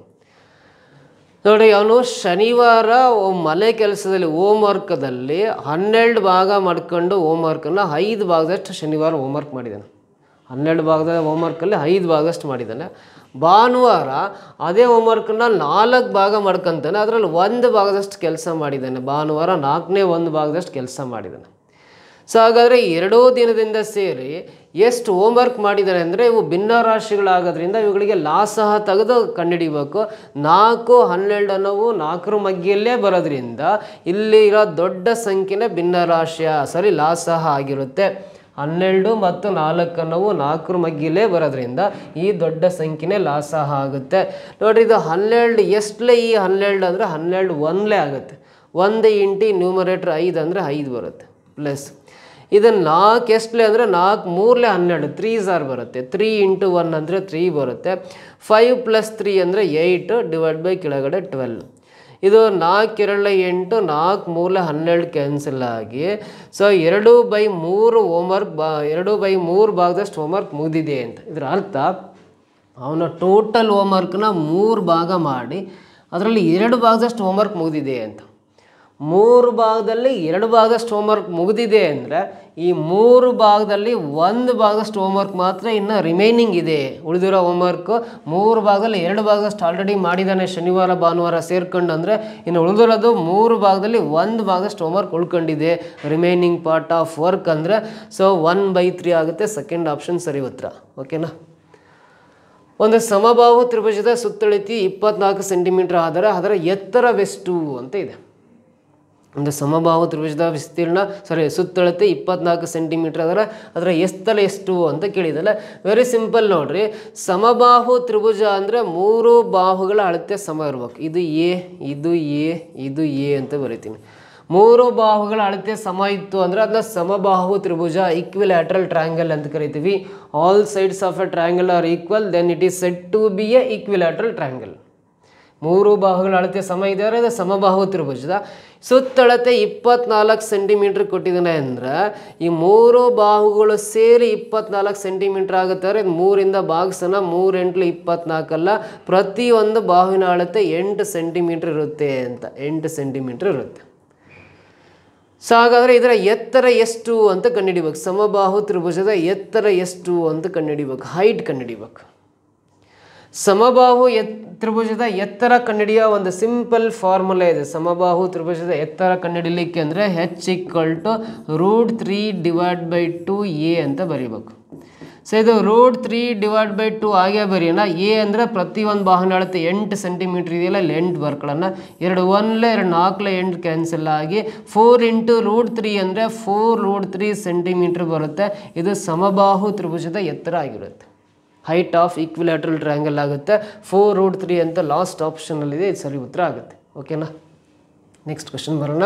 ನೋಡಿ ಅವನು ಶನಿವಾರ ಒ- ಮನೆ ಕೆಲಸದಲ್ಲಿ ಹೋಮ್ ವರ್ಕದಲ್ಲಿ ಹನ್ನೆರಡು ಭಾಗ ಮಾಡ್ಕೊಂಡು ಹೋಮ್ ವರ್ಕನ್ನು ಐದು ಭಾಗದಷ್ಟು ಶನಿವಾರ ಹೋಮ್ ವರ್ಕ್ ಮಾಡಿದ್ದಾನೆ ಹನ್ನೆರಡು ಭಾಗದ ಹೋಮ್ ವರ್ಕಲ್ಲಿ ಐದು ಭಾಗದಷ್ಟು ಮಾಡಿದ್ದಾನೆ ಭಾನುವಾರ ಅದೇ ಹೋಮ್ ವರ್ಕನ್ನ ನಾಲ್ಕು ಭಾಗ ಮಾಡ್ಕೊತಾನೆ ಅದರಲ್ಲಿ ಒಂದು ಭಾಗದಷ್ಟು ಕೆಲಸ ಮಾಡಿದ್ದಾನೆ ಭಾನುವಾರ ನಾಲ್ಕನೇ ಒಂದು ಭಾಗದಷ್ಟು ಕೆಲಸ ಮಾಡಿದ್ದಾನೆ ಸೊ ಹಾಗಾದರೆ ಎರಡೂ ದಿನದಿಂದ ಸೇರಿ ಎಷ್ಟು ಹೋಮ್ವರ್ಕ್ ಮಾಡಿದ್ದಾರೆ ಅಂದರೆ ಇವು ಭಿನ್ನ ರಾಶಿಗಳಾಗೋದ್ರಿಂದ ಇವುಗಳಿಗೆ ಲಾಸಹ ತೆಗೆದು ಕಂಡುಹಿಡಿಬೇಕು ನಾಲ್ಕು ಹನ್ನೆರಡು ಅನ್ನೋವು ನಾಲ್ಕರ ಮಗ್ಗಿಯಲ್ಲೇ ಬರೋದ್ರಿಂದ ಇಲ್ಲಿ ಇರೋ ದೊಡ್ಡ ಸಂಖ್ಯೆನೇ ಭಿನ್ನ ರಾಶಿಯ ಸರಿ ಲಾಸಹ ಆಗಿರುತ್ತೆ ಹನ್ನೆರಡು ಮತ್ತು ನಾಲ್ಕು ಅನ್ನೋವು ನಾಲ್ಕರ ಮಗ್ಗಿಲೇ ಬರೋದ್ರಿಂದ ಈ ದೊಡ್ಡ ಸಂಖ್ಯೆನೇ ಲಾಸಹ ಆಗುತ್ತೆ ನೋಡ್ರಿ ಇದು ಹನ್ನೆರಡು ಎಷ್ಟಲೇ ಈ ಹನ್ನೆರಡು ಅಂದರೆ ಹನ್ನೆರಡು ಒಂದಲೇ ಆಗುತ್ತೆ ಒಂದು ಇಂಟಿ ನ್ಯೂಮರೇಟ್ರ್ ಐದು ಅಂದರೆ ಐದು ಬರುತ್ತೆ ಪ್ಲಸ್ ಇದು ನಾಲ್ಕು ಎಷ್ಟಲೇ ಅಂದರೆ ನಾಲ್ಕು ಮೂರಲೇ ಹನ್ನೆರಡು ತ್ರೀ ಸಾರ್ ಬರುತ್ತೆ ತ್ರೀ ಇಂಟು ಒನ್ ಅಂದರೆ ತ್ರೀ ಬರುತ್ತೆ ಫೈವ್ ಪ್ಲಸ್ ತ್ರೀ ಅಂದರೆ ಏಯ್ಟ್ ಡಿವೈಡ್ ಬೈ ಕೆಳಗಡೆ ಟ್ವೆಲ್ ಇದು ನಾಲ್ಕು ಎರಡಲೆ ಎಂಟು ನಾಲ್ಕು ಮೂರಲೆ ಹನ್ನೆರಡು ಕ್ಯಾನ್ಸಲ್ ಆಗಿ ಸೊ ಎರಡು ಬೈ ಮೂರು ಹೋಮ್ವರ್ಕ್ ಬಾ ಎರಡು ಬೈ ಮೂರು ಭಾಗದಷ್ಟು ಹೋಮ್ವರ್ಕ್ ಮುಗಿದಿದೆ ಅಂತ ಇದರ ಅರ್ಥ ಅವನ ಟೋಟಲ್ ಹೋಮ್ವರ್ಕ್ನ ಮೂರು ಭಾಗ ಮಾಡಿ ಅದರಲ್ಲಿ ಎರಡು ಭಾಗದಷ್ಟು ಹೋಮ್ವರ್ಕ್ ಮುಗಿದಿದೆ ಅಂತ ಮೂರು ಭಾಗದಲ್ಲಿ ಎರಡು ಭಾಗದಷ್ಟು ಹೋಮ್ವರ್ಕ್ ಮುಗಿದಿದೆ ಅಂದರೆ ಈ ಮೂರು ಭಾಗದಲ್ಲಿ ಒಂದು ಭಾಗದಷ್ಟು ಹೋಮ್ವರ್ಕ್ ಮಾತ್ರ ಇನ್ನು ರಿಮೈನಿಂಗ್ ಇದೆ ಉಳಿದಿರೋ ಹೋಮ್ವರ್ಕ್ ಮೂರು ಭಾಗದಲ್ಲಿ ಎರಡು ಭಾಗದಷ್ಟು ಆಲ್ರೆಡಿ ಮಾಡಿದ್ದಾನೆ ಶನಿವಾರ ಭಾನುವಾರ ಸೇರ್ಕೊಂಡು ಅಂದರೆ ಇನ್ನು ಉಳಿದಿರೋದು ಮೂರು ಭಾಗದಲ್ಲಿ ಒಂದು ಭಾಗದಷ್ಟು ಹೋಮ್ವರ್ಕ್ ಉಳ್ಕೊಂಡಿದೆ ರಿಮೈನಿಂಗ್ ಪಾರ್ಟ್ ಆಫ್ ವರ್ಕ್ ಅಂದರೆ ಸೊ ಒನ್ ಬೈ ತ್ರೀ ಆಗುತ್ತೆ ಸೆಕೆಂಡ್ ಆಪ್ಷನ್ ಸರಿ ಉತ್ತರ ಓಕೆನಾ ಒಂದು ಸಮಬಾಹು ತ್ರಿಭುಜದ ಸುತ್ತಳತೆ ಇಪ್ಪತ್ನಾಲ್ಕು ಸೆಂಟಿಮೀಟರ್ ಆದರೆ ಅದರ ಎತ್ತರವೆಷ್ಟು ಅಂತ ಇದೆ ಒಂದು ಸಮಬಾಹು ತ್ರಿಭುಜದ ವಿಸ್ತೀರ್ಣ ಸಾರಿ ಸುತ್ತಳತೆ ಇಪ್ಪತ್ನಾಲ್ಕು ಸೆಂಟಿಮೀಟರ್ ಅದರ ಅದರ ಎತ್ತರ ಎಷ್ಟು ಅಂತ ಕೇಳಿದಲ್ಲ ವೆರಿ ಸಿಂಪಲ್ ನೋಡ್ರಿ ಸಮಬಾಹು ತ್ರಿಭುಜ ಅಂದರೆ ಮೂರು ಬಾಹುಗಳ ಅಳತೆ ಸಮ ಇರ್ಬೇಕು ಇದು ಎ ಇದು ಎ ಇದು ಎ ಅಂತ ಬರಿತೀನಿ ಮೂರು ಬಾಹುಗಳ ಅಳತೆ ಸಮ ಇತ್ತು ಅಂದರೆ ಅದನ್ನ ಸಮಬಾಹು ತ್ರಿಭುಜ ಈಕ್ವಿಲ್ಯಾಟ್ರಲ್ ಟ್ರಯಾಂಗಲ್ ಅಂತ ಕರಿತೀವಿ all sides of a triangle are equal then it is set to be a equilateral triangle ಮೂರು ಬಾಹುಗಳ ಅಳತೆ ಸಮ ಇದೆ ಅಂದರೆ ಅದು ಸಮಬಾಹು ತ್ರಿಭುಜದ ಸುತ್ತಳತೆ ಇಪ್ಪತ್ನಾಲ್ಕು ಸೆಂಟಿಮೀಟ್ರ್ ಕೊಟ್ಟಿದ್ದಾನೆ ಅಂದ್ರೆ ಈ ಮೂರು ಬಾಹುಗಳು ಸೇರಿ ಇಪ್ಪತ್ನಾಲ್ಕು ಸೆಂಟಿಮೀಟ್ರ್ ಆಗುತ್ತೆ ಅಂದರೆ ಇದು ಮೂರಿಂದ ಭಾಗಿಸೋಣ ಮೂರು ಎಂಟ್ಲು ಇಪ್ಪತ್ನಾಲ್ಕಲ್ಲ ಪ್ರತಿಯೊಂದು ಬಾಹುವಿನ ಅಳತೆ ಎಂಟು ಸೆಂಟಿಮೀಟ್ರ್ ಇರುತ್ತೆ ಅಂತ ಎಂಟು ಸೆಂಟಿಮೀಟ್ರ್ ಇರುತ್ತೆ ಸೊ ಹಾಗಾದರೆ ಇದರ ಎತ್ತರ ಎಷ್ಟು ಅಂತ ಕಂಡುಹಿಡಿಬೇಕು ಸಮಬಾಹು ತ್ರಿಭುಜದ ಎತ್ತರ ಎಷ್ಟು ಅಂತ ಕಂಡುಹಿಡಿಬೇಕು ಹೈಟ್ ಕಂಡುಹಿಡಿಬೇಕು ಸಮಬಾಹು ಎತ್ ತ್ರಿಭುಜದ ಎತ್ತರ ಕಂಡುಹಿಡಿಯೋ ಒಂದು ಸಿಂಪಲ್ ಫಾರ್ಮುಲಾ ಇದೆ ಸಮಬಾಹು ತ್ರಿಭುಜದ ಎತ್ತರ ಕಂಡುಹಿಡಿಲಿಕ್ಕೆ ಅಂದರೆ H equal to root three divide by two A ಅಂತ ಬರೀಬೇಕು ಸೊ ಇದು root three divide by two ಆಗೇ ಬರೆಯೋಣ ಎ ಅಂದರೆ ಪ್ರತಿಯೊಂದು ಬಾಹುನ ಅಳತೆ ಎಂಟು ಸೆಂಟಿಮೀಟ್ರ್ ಇದೆಯಲ್ಲ ಇಲ್ಲಿ ಎಂಟು ಬರ್ಕೊಳ್ಳೋಣ ಎರಡು ಒನ್ಲೆ ಎರಡು ನಾಲ್ಕಲೆ ಎಂಟು ಕ್ಯಾನ್ಸಲ್ ಆಗಿ ಫೋರ್ ಇಂಟು ರೂಟ್ ತ್ರೀ ಅಂದರೆ ಫೋರ್ ರೂಟ್ ತ್ರೀ ಸೆಂಟಿಮೀಟ್ರ್ ಬರುತ್ತೆ ಇದು ಸಮಬಾಹು ತ್ರಿಭುಜದ ಎತ್ತರ ಆಗಿರುತ್ತೆ ಹೈಟ್ ಆಫ್ ಈಕ್ವಿಲ್ಯಾಟ್ರಲ್ ಟ್ರಯಾಂಗಲ್ ಆಗುತ್ತೆ ಫೋರ್ ರೂಟ್ ತ್ರೀ ಅಂತ ಲಾಸ್ಟ್ ಆಪ್ಷನಲ್ಲಿದೆ ಇದು ಸರಿ ಉತ್ತರ ಆಗುತ್ತೆ ಓಕೆನಾ ನೆಕ್ಸ್ಟ್ ಕ್ವಶನ್ ಬರೋಣ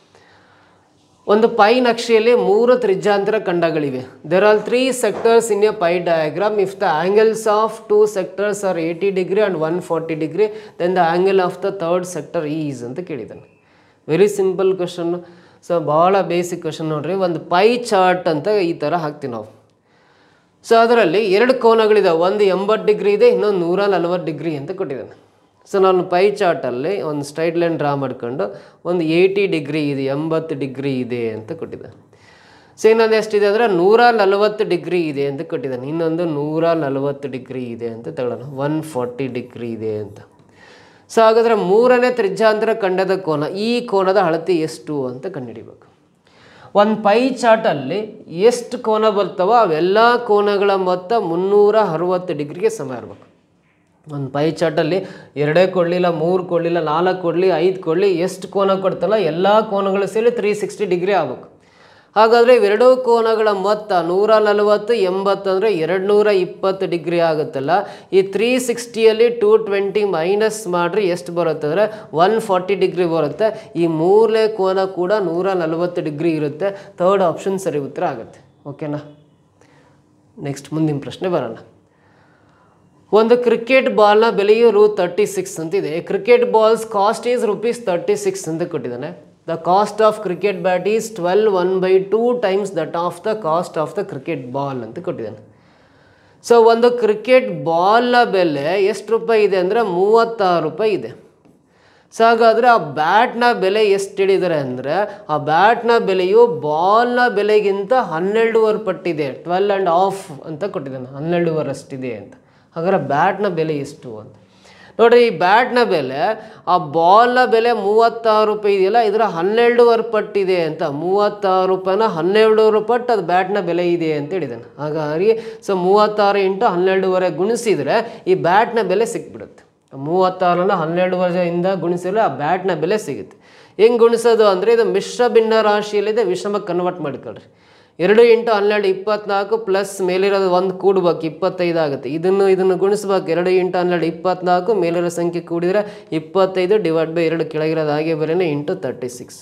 ಒಂದು ಪೈ ನಕ್ಷೆಯಲ್ಲಿ ಮೂರು ತ್ರಿಜ್ಯಾಂತರ ಖಂಡಗಳಿವೆ there are three sectors in a pie diagram if the angles of two sectors are eighty degree and one forty degree then the angle of the third sector is ಅಂತ ಕೇಳಿದ್ದಾನೆ very simple question so ಭಾಳ basic question ನೋಡ್ರಿ ಒಂದು pi chart ಅಂತ ಈ ಥರ ಹಾಕ್ತೀವಿ ನಾವು ಸೊ ಅದರಲ್ಲಿ ಎರಡು ಕೋನಗಳಿದಾವೆ ಒಂದು ಎಂಬತ್ತು ಡಿಗ್ರಿ ಇದೆ ಇನ್ನೊಂದು ನೂರ ನಲ್ವತ್ತು ಡಿಗ್ರಿ ಅಂತ ಕೊಟ್ಟಿದ್ದಾನೆ ಸೊ ನಾನು ಪೈ ಚಾರ್ಟಲ್ಲಿ ಒಂದು ಸ್ಟ್ರೈಟ್ ಲೈನ್ ಡ್ರಾ ಮಾಡ್ಕೊಂಡು ಒಂದು ಏಯ್ಟಿ ಡಿಗ್ರಿ ಇದೆ ಎಂಬತ್ತು ಡಿಗ್ರಿ ಇದೆ ಅಂತ ಕೊಟ್ಟಿದ್ದಾನೆ ಸೊ ಇನ್ನೊಂದು ಎಷ್ಟಿದೆ ಅಂದರೆ ನೂರ ನಲವತ್ತು ಡಿಗ್ರಿ ಇದೆ ಅಂತ ಕೊಟ್ಟಿದ್ದಾನೆ ಇನ್ನೊಂದು ನೂರ ನಲವತ್ತು ಡಿಗ್ರಿ ಇದೆ ಅಂತ ತಗೊಳ್ಳೋಣ ಒನ್ ಫಾರ್ಟಿ ಡಿಗ್ರಿ ಇದೆ ಅಂತ ಸೊ ಹಾಗಾದರೆ ಮೂರನೇ ತ್ರಿಜ್ಯಾಂತರ ಖಂಡದ ಕೋನ ಈ ಕೋನದ ಅಳತೆ ಎಷ್ಟು ಅಂತ ಕಂಡುಹಿಡಿಬೇಕು ಒಂದು ಪೈ ಚಾರ್ಟಲ್ಲಿ ಎಷ್ಟು ಕೋನ ಬರ್ತವೋ ಅವೆಲ್ಲ ಕೋನಗಳ ಮೊತ್ತ ಮುನ್ನೂರ ಅರವತ್ತು ಡಿಗ್ರಿಗೆ ಸಮ ಇರಬೇಕು ಒಂದು ಪೈ ಚಾರ್ಟಲ್ಲಿ ಎರಡೇ ಕೊಡಲಿಲ್ಲ ಮೂರು ಕೊಡಲಿಲ್ಲ ನಾಲ್ಕು ಕೊಡಲಿ ಐದು ಕೊಡಲಿ ಎಷ್ಟು ಕೋನ ಕೊಡ್ತಲ್ಲ ಎಲ್ಲ ಕೋನಗಳು ಸೇರಿ ತ್ರೀ ಸಿಕ್ಸ್ಟಿ ಡಿಗ್ರಿ ಆಗಬೇಕು ಹಾಗಾದರೆ ಇವೆರಡೂ ಕೋನಗಳ ಮೊತ್ತ ನೂರ ನಲವತ್ತು ಎಂಬತ್ತು ಅಂದರೆ ಎರಡು ನೂರ ಇಪ್ಪತ್ತು ಡಿಗ್ರಿ ಆಗುತ್ತಲ್ಲ ಈ ತ್ರೀ ಸಿಕ್ಸ್ಟಿಯಲ್ಲಿ ಟೂ ಟ್ವೆಂಟಿ ಮೈನಸ್ ಮಾಡಿರಿ ಎಷ್ಟು ಬರುತ್ತೆ ಅಂದರೆ ಒನ್ ಫಾರ್ಟಿ ಡಿಗ್ರಿ ಬರುತ್ತೆ ಈ ಮೂರನೇ ಕೋನ ಕೂಡ ನೂರ ನಲವತ್ತು ಡಿಗ್ರಿ ಇರುತ್ತೆ ಥರ್ಡ್ ಆಪ್ಷನ್ ಸರಿ ಉತ್ತರ ಆಗುತ್ತೆ ಓಕೆನಾ ನೆಕ್ಸ್ಟ್ ಮುಂದಿನ ಪ್ರಶ್ನೆ ಬರೋಣ ಒಂದು ಕ್ರಿಕೆಟ್ ಬಾಲ್ನ ಬೆಲೆಯು ರು ತರ್ಟಿ ಸಿಕ್ಸ್ ಅಂತಿದೆ cricket balls cost is rupees thirty six ಅಂತ ಕೊಟ್ಟಿದ್ದಾನೆ the cost of cricket bat is twelve one by two times that of the cost of the cricket ball ಅಂತ ಕೊಟ್ಟಿದ್ದಾನೆ ಸೊ ಒಂದು ಕ್ರಿಕೆಟ್ ಬಾಲ್ನ ಬೆಲೆ ಎಷ್ಟು ರೂಪಾಯಿ ಇದೆ ಅಂದರೆ ಮೂವತ್ತಾರು ರೂಪಾಯಿ ಇದೆ ಸೊ ಹಾಗಾದರೆ ಆ ಬ್ಯಾಟ್ನ ಬೆಲೆ ಎಷ್ಟು ಹೇಳಿದ್ದಾರೆ ಅಂದರೆ ಆ ಬ್ಯಾಟ್ನ ಬೆಲೆಯು ಬಾಲ್ನ ಬೆಲೆಗಿಂತ ಹನ್ನೆರಡೂವರೆ ಪಟ್ಟಿದೆ ಟ್ವೆಲ್ ಆ್ಯಂಡ್ ಆಫ್ ಅಂತ ಕೊಟ್ಟಿದ್ದಾನೆ ಹನ್ನೆರಡೂವರೆ ಅಷ್ಟಿದೆ ಅಂತ ಹಾಗಾದ್ರೆ ಬ್ಯಾಟ್ನ ಬೆಲೆ ಎಷ್ಟು ಅಂತ ನೋಡಿರಿ ಈ ಬ್ಯಾಟ್ನ ಬೆಲೆ ಆ ಬಾಲ್ನ ಬೆಲೆ ಮೂವತ್ತಾರು ರೂಪಾಯಿ ಇದೆಯಲ್ಲ ಇದರ ಹನ್ನೆರಡೂವರೆ ಪಟ್ಟಿದೆ ಅಂತ ಮೂವತ್ತಾರು ರೂಪಾಯಿನ ಹನ್ನೆರಡೂವರೆ ಪಟ್ಟು ಅದು ಬ್ಯಾಟ್ನ ಬೆಲೆ ಇದೆ ಅಂತ ಹೇಳಿದ್ದಾನೆ ಹಾಗಾಗಿ ಸೊ ಮೂವತ್ತಾರು ಇಂಟು ಹನ್ನೆರಡೂವರೆ ಗುಣಿಸಿದರೆ ಈ ಬ್ಯಾಟ್ನ ಬೆಲೆ ಸಿಕ್ಬಿಡುತ್ತೆ ಮೂವತ್ತಾರನ್ನ ಹನ್ನೆರಡುವರೆಯಿಂದ ಗುಣಿಸಿದ್ರೆ ಆ ಬ್ಯಾಟ್ನ ಬೆಲೆ ಸಿಗುತ್ತೆ ಹೆಂಗೆ ಗುಣಿಸೋದು ಅಂದರೆ ಇದು ಮಿಶ್ರ ಭಿನ್ನ ರಾಶಿಯಲ್ಲಿದೆ ವಿಷಮಕ್ಕೆ ಕನ್ವರ್ಟ್ ಮಾಡ್ಕೊಳ್ರಿ ಎರಡು ಇಂಟು ಹನ್ನೆರಡು ಇಪ್ಪತ್ನಾಲ್ಕು ಪ್ಲಸ್ ಮೇಲಿರೋದು ಒಂದು ಕೂಡ್ಬೇಕು ಇಪ್ಪತ್ತೈದು ಆಗುತ್ತೆ ಇದನ್ನು ಇದನ್ನು ಗುಣಿಸ್ಬೇಕು ಎರಡು ಇಂಟು ಹನ್ನೆರಡು ಇಪ್ಪತ್ನಾಲ್ಕು ಮೇಲಿರೋ ಸಂಖ್ಯೆ ಕೂಡಿದರೆ ಇಪ್ಪತ್ತೈದು ಡಿವೈಡ್ ಬೈ ಎರಡು ಕೆಳಗಿರೋದು ಹಾಗೆ ಬರೇನೆ ಇಂಟು ತರ್ಟಿ ಸಿಕ್ಸ್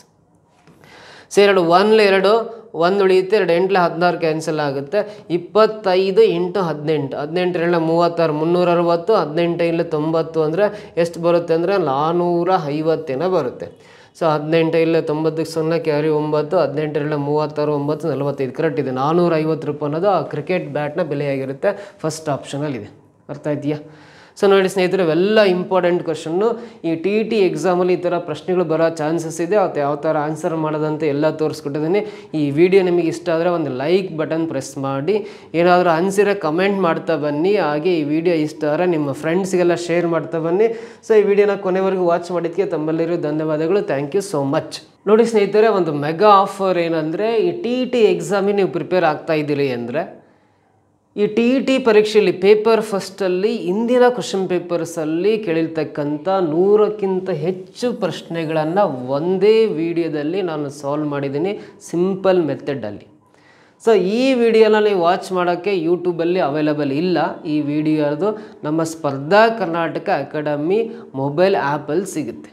ಸೊ ಎರಡು ಒನ್ಲೆ ಎರಡು ಒಂದು ಉಳಿಯುತ್ತೆ ಎರಡು ಎಂಟ್ಲೆ ಹದಿನಾರು ಕ್ಯಾನ್ಸಲ್ ಆಗುತ್ತೆ ಇಪ್ಪತ್ತೈದು ಇಂಟು ಹದಿನೆಂಟು ಹದಿನೆಂಟು ಎರಡಲೆ ಮೂವತ್ತಾರು ಮುನ್ನೂರ ಅರವತ್ತು ಹದಿನೆಂಟು ಇಲ್ಲ ತೊಂಬತ್ತು ಅಂದರೆ ಎಷ್ಟು ಬರುತ್ತೆ ಅಂದರೆ ನಾನ್ನೂರ ಐವತ್ತೇನೋ ಬರುತ್ತೆ ಸೊ ಹದಿನೆಂಟು ಇಲ್ಲ ತೊಂಬತ್ತಕ್ಕೆ ಸೊನ್ನೆ ಕ್ಯಾರಿ ಒಂಬತ್ತು ಹದಿನೆಂಟು ಎರಡಲೆ ಮೂವತ್ತಾರು ಒಂಬತ್ತು ನಲವತ್ತೈದು ಕರೆಕ್ಟ್ ಇದೆ ನಾನ್ನೂರ ಐವತ್ತು ರೂಪಾಯಿ ಅನ್ನೋದು ಆ ಕ್ರಿಕೆಟ್ ಬ್ಯಾಟ್ನ ಬೆಲೆಯಾಗಿರುತ್ತೆ ಫಸ್ಟ್ ಆಪ್ಷನಲ್ಲಿದೆ ಅರ್ಥ ಇದೆಯಾ ಸೊ ನೋಡಿ ಸ್ನೇಹಿತರೆ ಇವೆಲ್ಲ ಇಂಪಾರ್ಟೆಂಟ್ ಕ್ವಶನ್ನು ಈ ಟಿ ಇ ಟಿ ಎಕ್ಸಾಮಲ್ಲಿ ಈ ಥರ ಪ್ರಶ್ನೆಗಳು ಬರೋ ಚಾನ್ಸಸ್ ಇದೆ ಅದು ಯಾವ ಥರ ಆನ್ಸರ್ ಮಾಡೋದಂತ ಎಲ್ಲ ತೋರಿಸ್ಕೊಟ್ಟಿದ್ದೀನಿ ಈ ವಿಡಿಯೋ ನಿಮಗೆ ಇಷ್ಟ ಆದರೆ ಒಂದು ಲೈಕ್ ಬಟನ್ ಪ್ರೆಸ್ ಮಾಡಿ ಏನಾದರೂ ಅನ್ಸಿರೋ ಕಮೆಂಟ್ ಮಾಡ್ತಾ ಬನ್ನಿ ಹಾಗೆ ಈ ವಿಡಿಯೋ ಇಷ್ಟ ಆದರೆ ನಿಮ್ಮ ಫ್ರೆಂಡ್ಸ್ಗೆಲ್ಲ ಶೇರ್ ಮಾಡ್ತಾ ಬನ್ನಿ ಸೊ ಈ ವಿಡಿಯೋನ ಕೊನೆವರೆಗೂ ವಾಚ್ ಮಾಡಿದ್ದಕ್ಕೆ ತಮ್ಮಲ್ಲಿರೋ ಧನ್ಯವಾದಗಳು ಥ್ಯಾಂಕ್ ಯು ಸೋ ಮಚ್ ನೋಡಿ ಸ್ನೇಹಿತರೆ ಒಂದು ಮೆಗಾ ಆಫರ್ ಏನಂದರೆ ಈ ಟಿ ಇ ಟಿ ಎಕ್ಸಾಮಿಗೆ ನೀವು ಪ್ರಿಪೇರ್ ಆಗ್ತಾ ಇದ್ದೀರಿ ಅಂದರೆ ಈ ಟಿ ಇ ಟಿ ಪರೀಕ್ಷೆಯಲ್ಲಿ ಪೇಪರ್ ಫಸ್ಟಲ್ಲಿ ಇಂದಿನ ಕ್ವಶನ್ ಪೇಪರ್ಸಲ್ಲಿ ಕೇಳಿರ್ತಕ್ಕಂಥ ನೂರಕ್ಕಿಂತ ಹೆಚ್ಚು ಪ್ರಶ್ನೆಗಳನ್ನು ಒಂದೇ ವಿಡಿಯೋದಲ್ಲಿ ನಾನು ಸಾಲ್ವ್ ಮಾಡಿದ್ದೀನಿ ಸಿಂಪಲ್ ಮೆಥಡಲ್ಲಿ ಸೊ ಈ ವಿಡಿಯೋನ ನೀವು ವಾಚ್ ಮಾಡೋಕ್ಕೆ ಯೂಟ್ಯೂಬಲ್ಲಿ ಅವೈಲಬಲ್ ಇಲ್ಲ ಈ ವಿಡಿಯೋದು ನಮ್ಮ ಸ್ಪರ್ಧಾ ಕರ್ನಾಟಕ ಅಕಾಡೆಮಿ ಮೊಬೈಲ್ ಆ್ಯಪಲ್ಲಿ ಸಿಗುತ್ತೆ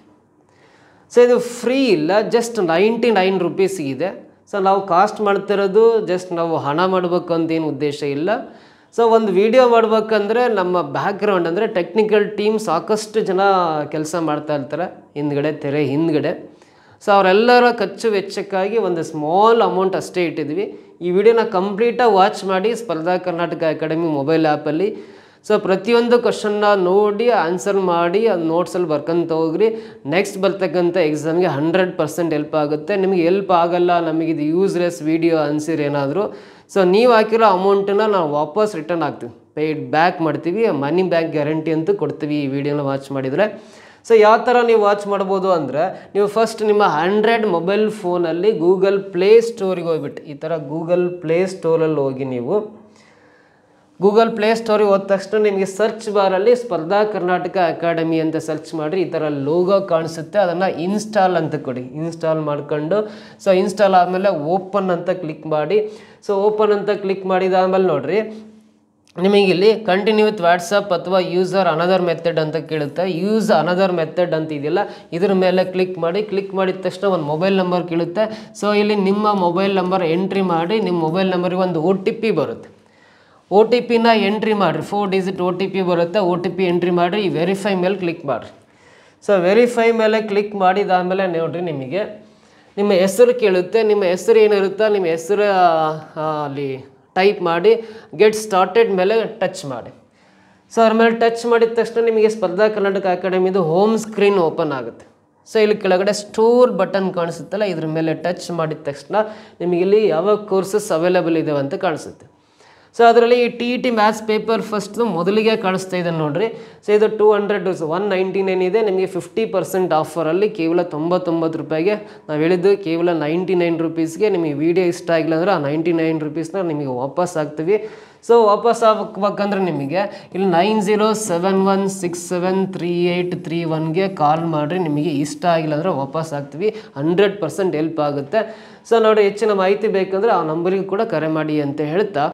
ಸೊ ಇದು ಫ್ರೀ ಇಲ್ಲ ಜಸ್ಟ್ ನೈಂಟಿ ನೈನ್ ರುಪೀಸ್ ಇದೆ ಸೊ ನಾವು ಕಾಸ್ಟ್ ಮಾಡ್ತಿರೋದು ಜಸ್ಟ್ ನಾವು ಹಣ ಮಾಡಬೇಕು ಅಂತ ಏನು ಉದ್ದೇಶ ಇಲ್ಲ ಸೊ ಒಂದು ವಿಡಿಯೋ ಮಾಡ್ಬೇಕಂದ್ರೆ ನಮ್ಮ ಬ್ಯಾಕ್ಗ್ರೌಂಡ್ ಅಂದರೆ ಟೆಕ್ನಿಕಲ್ ಟೀಮ್ ಸಾಕಷ್ಟು ಜನ ಕೆಲಸ ಮಾಡ್ತಾ ಇರ್ತಾರೆ ಹಿಂದ್ಗಡೆ ತೆರೆ ಹಿಂದ್ಗಡೆ ಸೊ ಅವರೆಲ್ಲರ ಖರ್ಚು ವೆಚ್ಚಕ್ಕಾಗಿ ಒಂದು ಸ್ಮಾಲ್ ಅಮೌಂಟ್ ಅಷ್ಟೇ ಇಟ್ಟಿದ್ವಿ ಈ ವಿಡಿಯೋನ ಕಂಪ್ಲೀಟಾಗಿ ವಾಚ್ ಮಾಡಿ ಸ್ಪರ್ಧಾ ಕರ್ನಾಟಕ ಅಕಾಡೆಮಿ ಮೊಬೈಲ್ ಆ್ಯಪಲ್ಲಿ ಸೊ ಪ್ರತಿಯೊಂದು ಕ್ವಶನ್ನ ನೋಡಿ ಆನ್ಸರ್ ಮಾಡಿ ಅದು ನೋಟ್ಸಲ್ಲಿ ಬರ್ಕೊಂತ ಹೋಗ್ರಿ ನೆಕ್ಸ್ಟ್ ಬರ್ತಕ್ಕಂಥ ಎಕ್ಸಾಮ್ಗೆ ಹಂಡ್ರೆಡ್ ಪರ್ಸೆಂಟ್ ಹೆಲ್ಪ್ ಆಗುತ್ತೆ ನಿಮಗೆ ಹೆಲ್ಪ್ ಆಗಲ್ಲ ನಮಗೆ ಇದು ಯೂಸ್ಲೆಸ್ ವೀಡಿಯೋ ಅನ್ಸಿರಿ ಏನಾದರೂ ಸೊ ನೀವು ಹಾಕಿರೋ ಅಮೌಂಟನ್ನ ನಾವು ವಾಪಸ್ ರಿಟರ್ನ್ ಆಗ್ತೀವಿ ಪೇಯ್ಡ್ ಬ್ಯಾಕ್ ಮಾಡ್ತೀವಿ ಮನಿ ಬ್ಯಾಕ್ ಗ್ಯಾರಂಟಿ ಅಂತೂ ಕೊಡ್ತೀವಿ ಈ ವಿಡಿಯೋನ ವಾಚ್ ಮಾಡಿದರೆ ಸೊ ಯಾವ ಥರ ನೀವು ವಾಚ್ ಮಾಡ್ಬೋದು ಅಂದರೆ ನೀವು ಫಸ್ಟ್ ನಿಮ್ಮ ಆಂಡ್ರಾಯ್ಡ್ ಮೊಬೈಲ್ ಫೋನಲ್ಲಿ ಗೂಗಲ್ ಪ್ಲೇ ಸ್ಟೋರಿಗೆ ಹೋಗ್ಬಿಟ್ಟು ಈ ಥರ ಗೂಗಲ್ ಪ್ಲೇ ಸ್ಟೋರಲ್ಲಿ ಹೋಗಿ ನೀವು ಗೂಗಲ್ ಪ್ಲೇ ಸ್ಟೋರಿಗೆ ಹೋದ ತಕ್ಷಣ ನಿಮಗೆ ಸರ್ಚ್ ಬಾರಲ್ಲಿ ಸ್ಪರ್ಧಾ ಕರ್ನಾಟಕ ಅಕಾಡೆಮಿ ಅಂತ ಸರ್ಚ್ ಮಾಡಿರಿ ಈ ಥರ ಲೋಗೋ ಕಾಣಿಸುತ್ತೆ ಅದನ್ನು ಇನ್ಸ್ಟಾಲ್ ಅಂತ ಕೊಡಿ ಇನ್ಸ್ಟಾಲ್ ಮಾಡ್ಕೊಂಡು ಸೊ ಇನ್ಸ್ಟಾಲ್ ಆದಮೇಲೆ ಓಪನ್ ಅಂತ ಕ್ಲಿಕ್ ಮಾಡಿ ಸೊ ಓಪನ್ ಅಂತ ಕ್ಲಿಕ್ ಮಾಡಿದಾದ್ಮೇಲೆ ನೋಡಿರಿ ನಿಮಗೆ ಇಲ್ಲಿ ಕಂಟಿನ್ಯೂ ವಿತ್ ವಾಟ್ಸಪ್ ಅಥವಾ ಯೂಸರ್ ಅನದರ್ ಮೆಥಡ್ ಅಂತ ಕೇಳುತ್ತೆ ಯೂಸ್ ಅನದರ್ ಮೆಥಡ್ ಅಂತ ಇದೆಯಲ್ಲ ಇದ್ರ ಮೇಲೆ ಕ್ಲಿಕ್ ಮಾಡಿ ಕ್ಲಿಕ್ ಮಾಡಿದ ತಕ್ಷಣ ಒಂದು ಮೊಬೈಲ್ ನಂಬರ್ ಕೇಳುತ್ತೆ ಸೊ ಇಲ್ಲಿ ನಿಮ್ಮ ಮೊಬೈಲ್ ನಂಬರ್ ಎಂಟ್ರಿ ಮಾಡಿ ನಿಮ್ಮ ಮೊಬೈಲ್ ನಂಬರಿಗೆ ಒಂದು ಒ ಟಿ ಪಿ ಬರುತ್ತೆ ಒ ಟಿ ಪಿನ ಎಂಟ್ರಿ ಮಾಡಿರಿ four digit O T P ಬರುತ್ತೆ ಒ ಟಿ ಪಿ ಎಂಟ್ರಿ ಮಾಡಿ ಈ ವೆರಿಫೈ ಮೇಲೆ ಕ್ಲಿಕ್ ಮಾಡಿರಿ ಸೊ ವೆರಿಫೈ ಮೇಲೆ ಕ್ಲಿಕ್ ಮಾಡಿದಾದಮೇಲೆ ನೋಡಿರಿ ನಿಮಗೆ ನಿಮ್ಮ ಹೆಸರು ಕೇಳುತ್ತೆ ನಿಮ್ಮ ಹೆಸರು ಏನಿರುತ್ತೋ ನಿಮ್ಮ ಹೆಸರು ಆ, ಅಲ್ಲಿ ಟೈಪ್ ಮಾಡಿ ಗೆಟ್ ಸ್ಟಾರ್ಟೆಡ್ ಮೇಲೆ ಟಚ್ ಮಾಡಿ ಸೊ ಅದ್ರ ಮೇಲೆ ಟಚ್ ಮಾಡಿದ ತಕ್ಷಣ ನಿಮಗೆ ಸ್ಪರ್ಧಾ ಕರ್ನಾಟಕ ಅಕಾಡೆಮಿದು ಹೋಮ್ ಸ್ಕ್ರೀನ್ ಓಪನ್ ಆಗುತ್ತೆ ಸೊ ಇಲ್ಲಿ ಕೆಳಗಡೆ ಸ್ಟೋರ್ ಬಟನ್ ಕಾಣಿಸುತ್ತಲ್ಲ ಇದ್ರ ಮೇಲೆ ಟಚ್ ಮಾಡಿದ ತಕ್ಷಣ ನಿಮಗೆ ಇಲ್ಲಿ ಯಾವ ಕೋರ್ಸಸ್ ಅವೈಲೇಬಲ್ ಇದಾವೆ ಅಂತ ಕಾಣಿಸುತ್ತೆ ಸೊ ಅದರಲ್ಲಿ ಈ T E T maths paper first ಮೊದಲಿಗೆ ಕಾಣಿಸ್ತಾ ಇದೆ ನೋಡ್ರಿ ಸೊ ಇದು two hundred one ninety nine ಇದೆ ನಿಮಗೆ ಫಿಫ್ಟಿ ಪರ್ಸೆಂಟ್ ಆಫರಲ್ಲಿ ಕೇವಲ ತೊಂಬತ್ತೊಂಬತ್ತು ರೂಪಾಯಿಗೆ ನಾವು ಹೇಳಿದ್ದು ಕೇವಲ ನೈಂಟಿ ನೈನ್ ರುಪೀಸ್ಗೆ ನಿಮಗೆ ವಿಡಿಯೋ ಇಷ್ಟ ಆಗಿಲ್ಲ ಅಂದರೆ ಆ ನೈಂಟಿ ನೈನ್ ರುಪೀಸ್ನ ನಿಮಗೆ ವಾಪಸ್ ಹಾಕ್ತೀವಿ ಸೊ ವಾಪಸ್ ಹಾಕ್ಬೇಕಂದ್ರೆ ನಿಮಗೆ ಇಲ್ಲಿ nine zero seven one six seven three eight three ಒನ್ಗೆ ಕಾಲ್ ಮಾಡಿರಿ ನಿಮಗೆ ಇಷ್ಟ ಆಗಿಲ್ಲ ಅಂದರೆ ವಾಪಸ್ ಹಾಕ್ತೀವಿ ಹಂಡ್ರೆಡ್ ಪರ್ಸೆಂಟ್ ಹೆಲ್ಪ್ ಆಗುತ್ತೆ ಸೊ ನೋಡಿ ಹೆಚ್ಚಿನ ಮಾಹಿತಿ ಬೇಕಂದ್ರೆ ಆ ನಂಬರಿಗೆ ಕೂಡ ಕರೆ ಮಾಡಿ ಅಂತ ಹೇಳ್ತಾ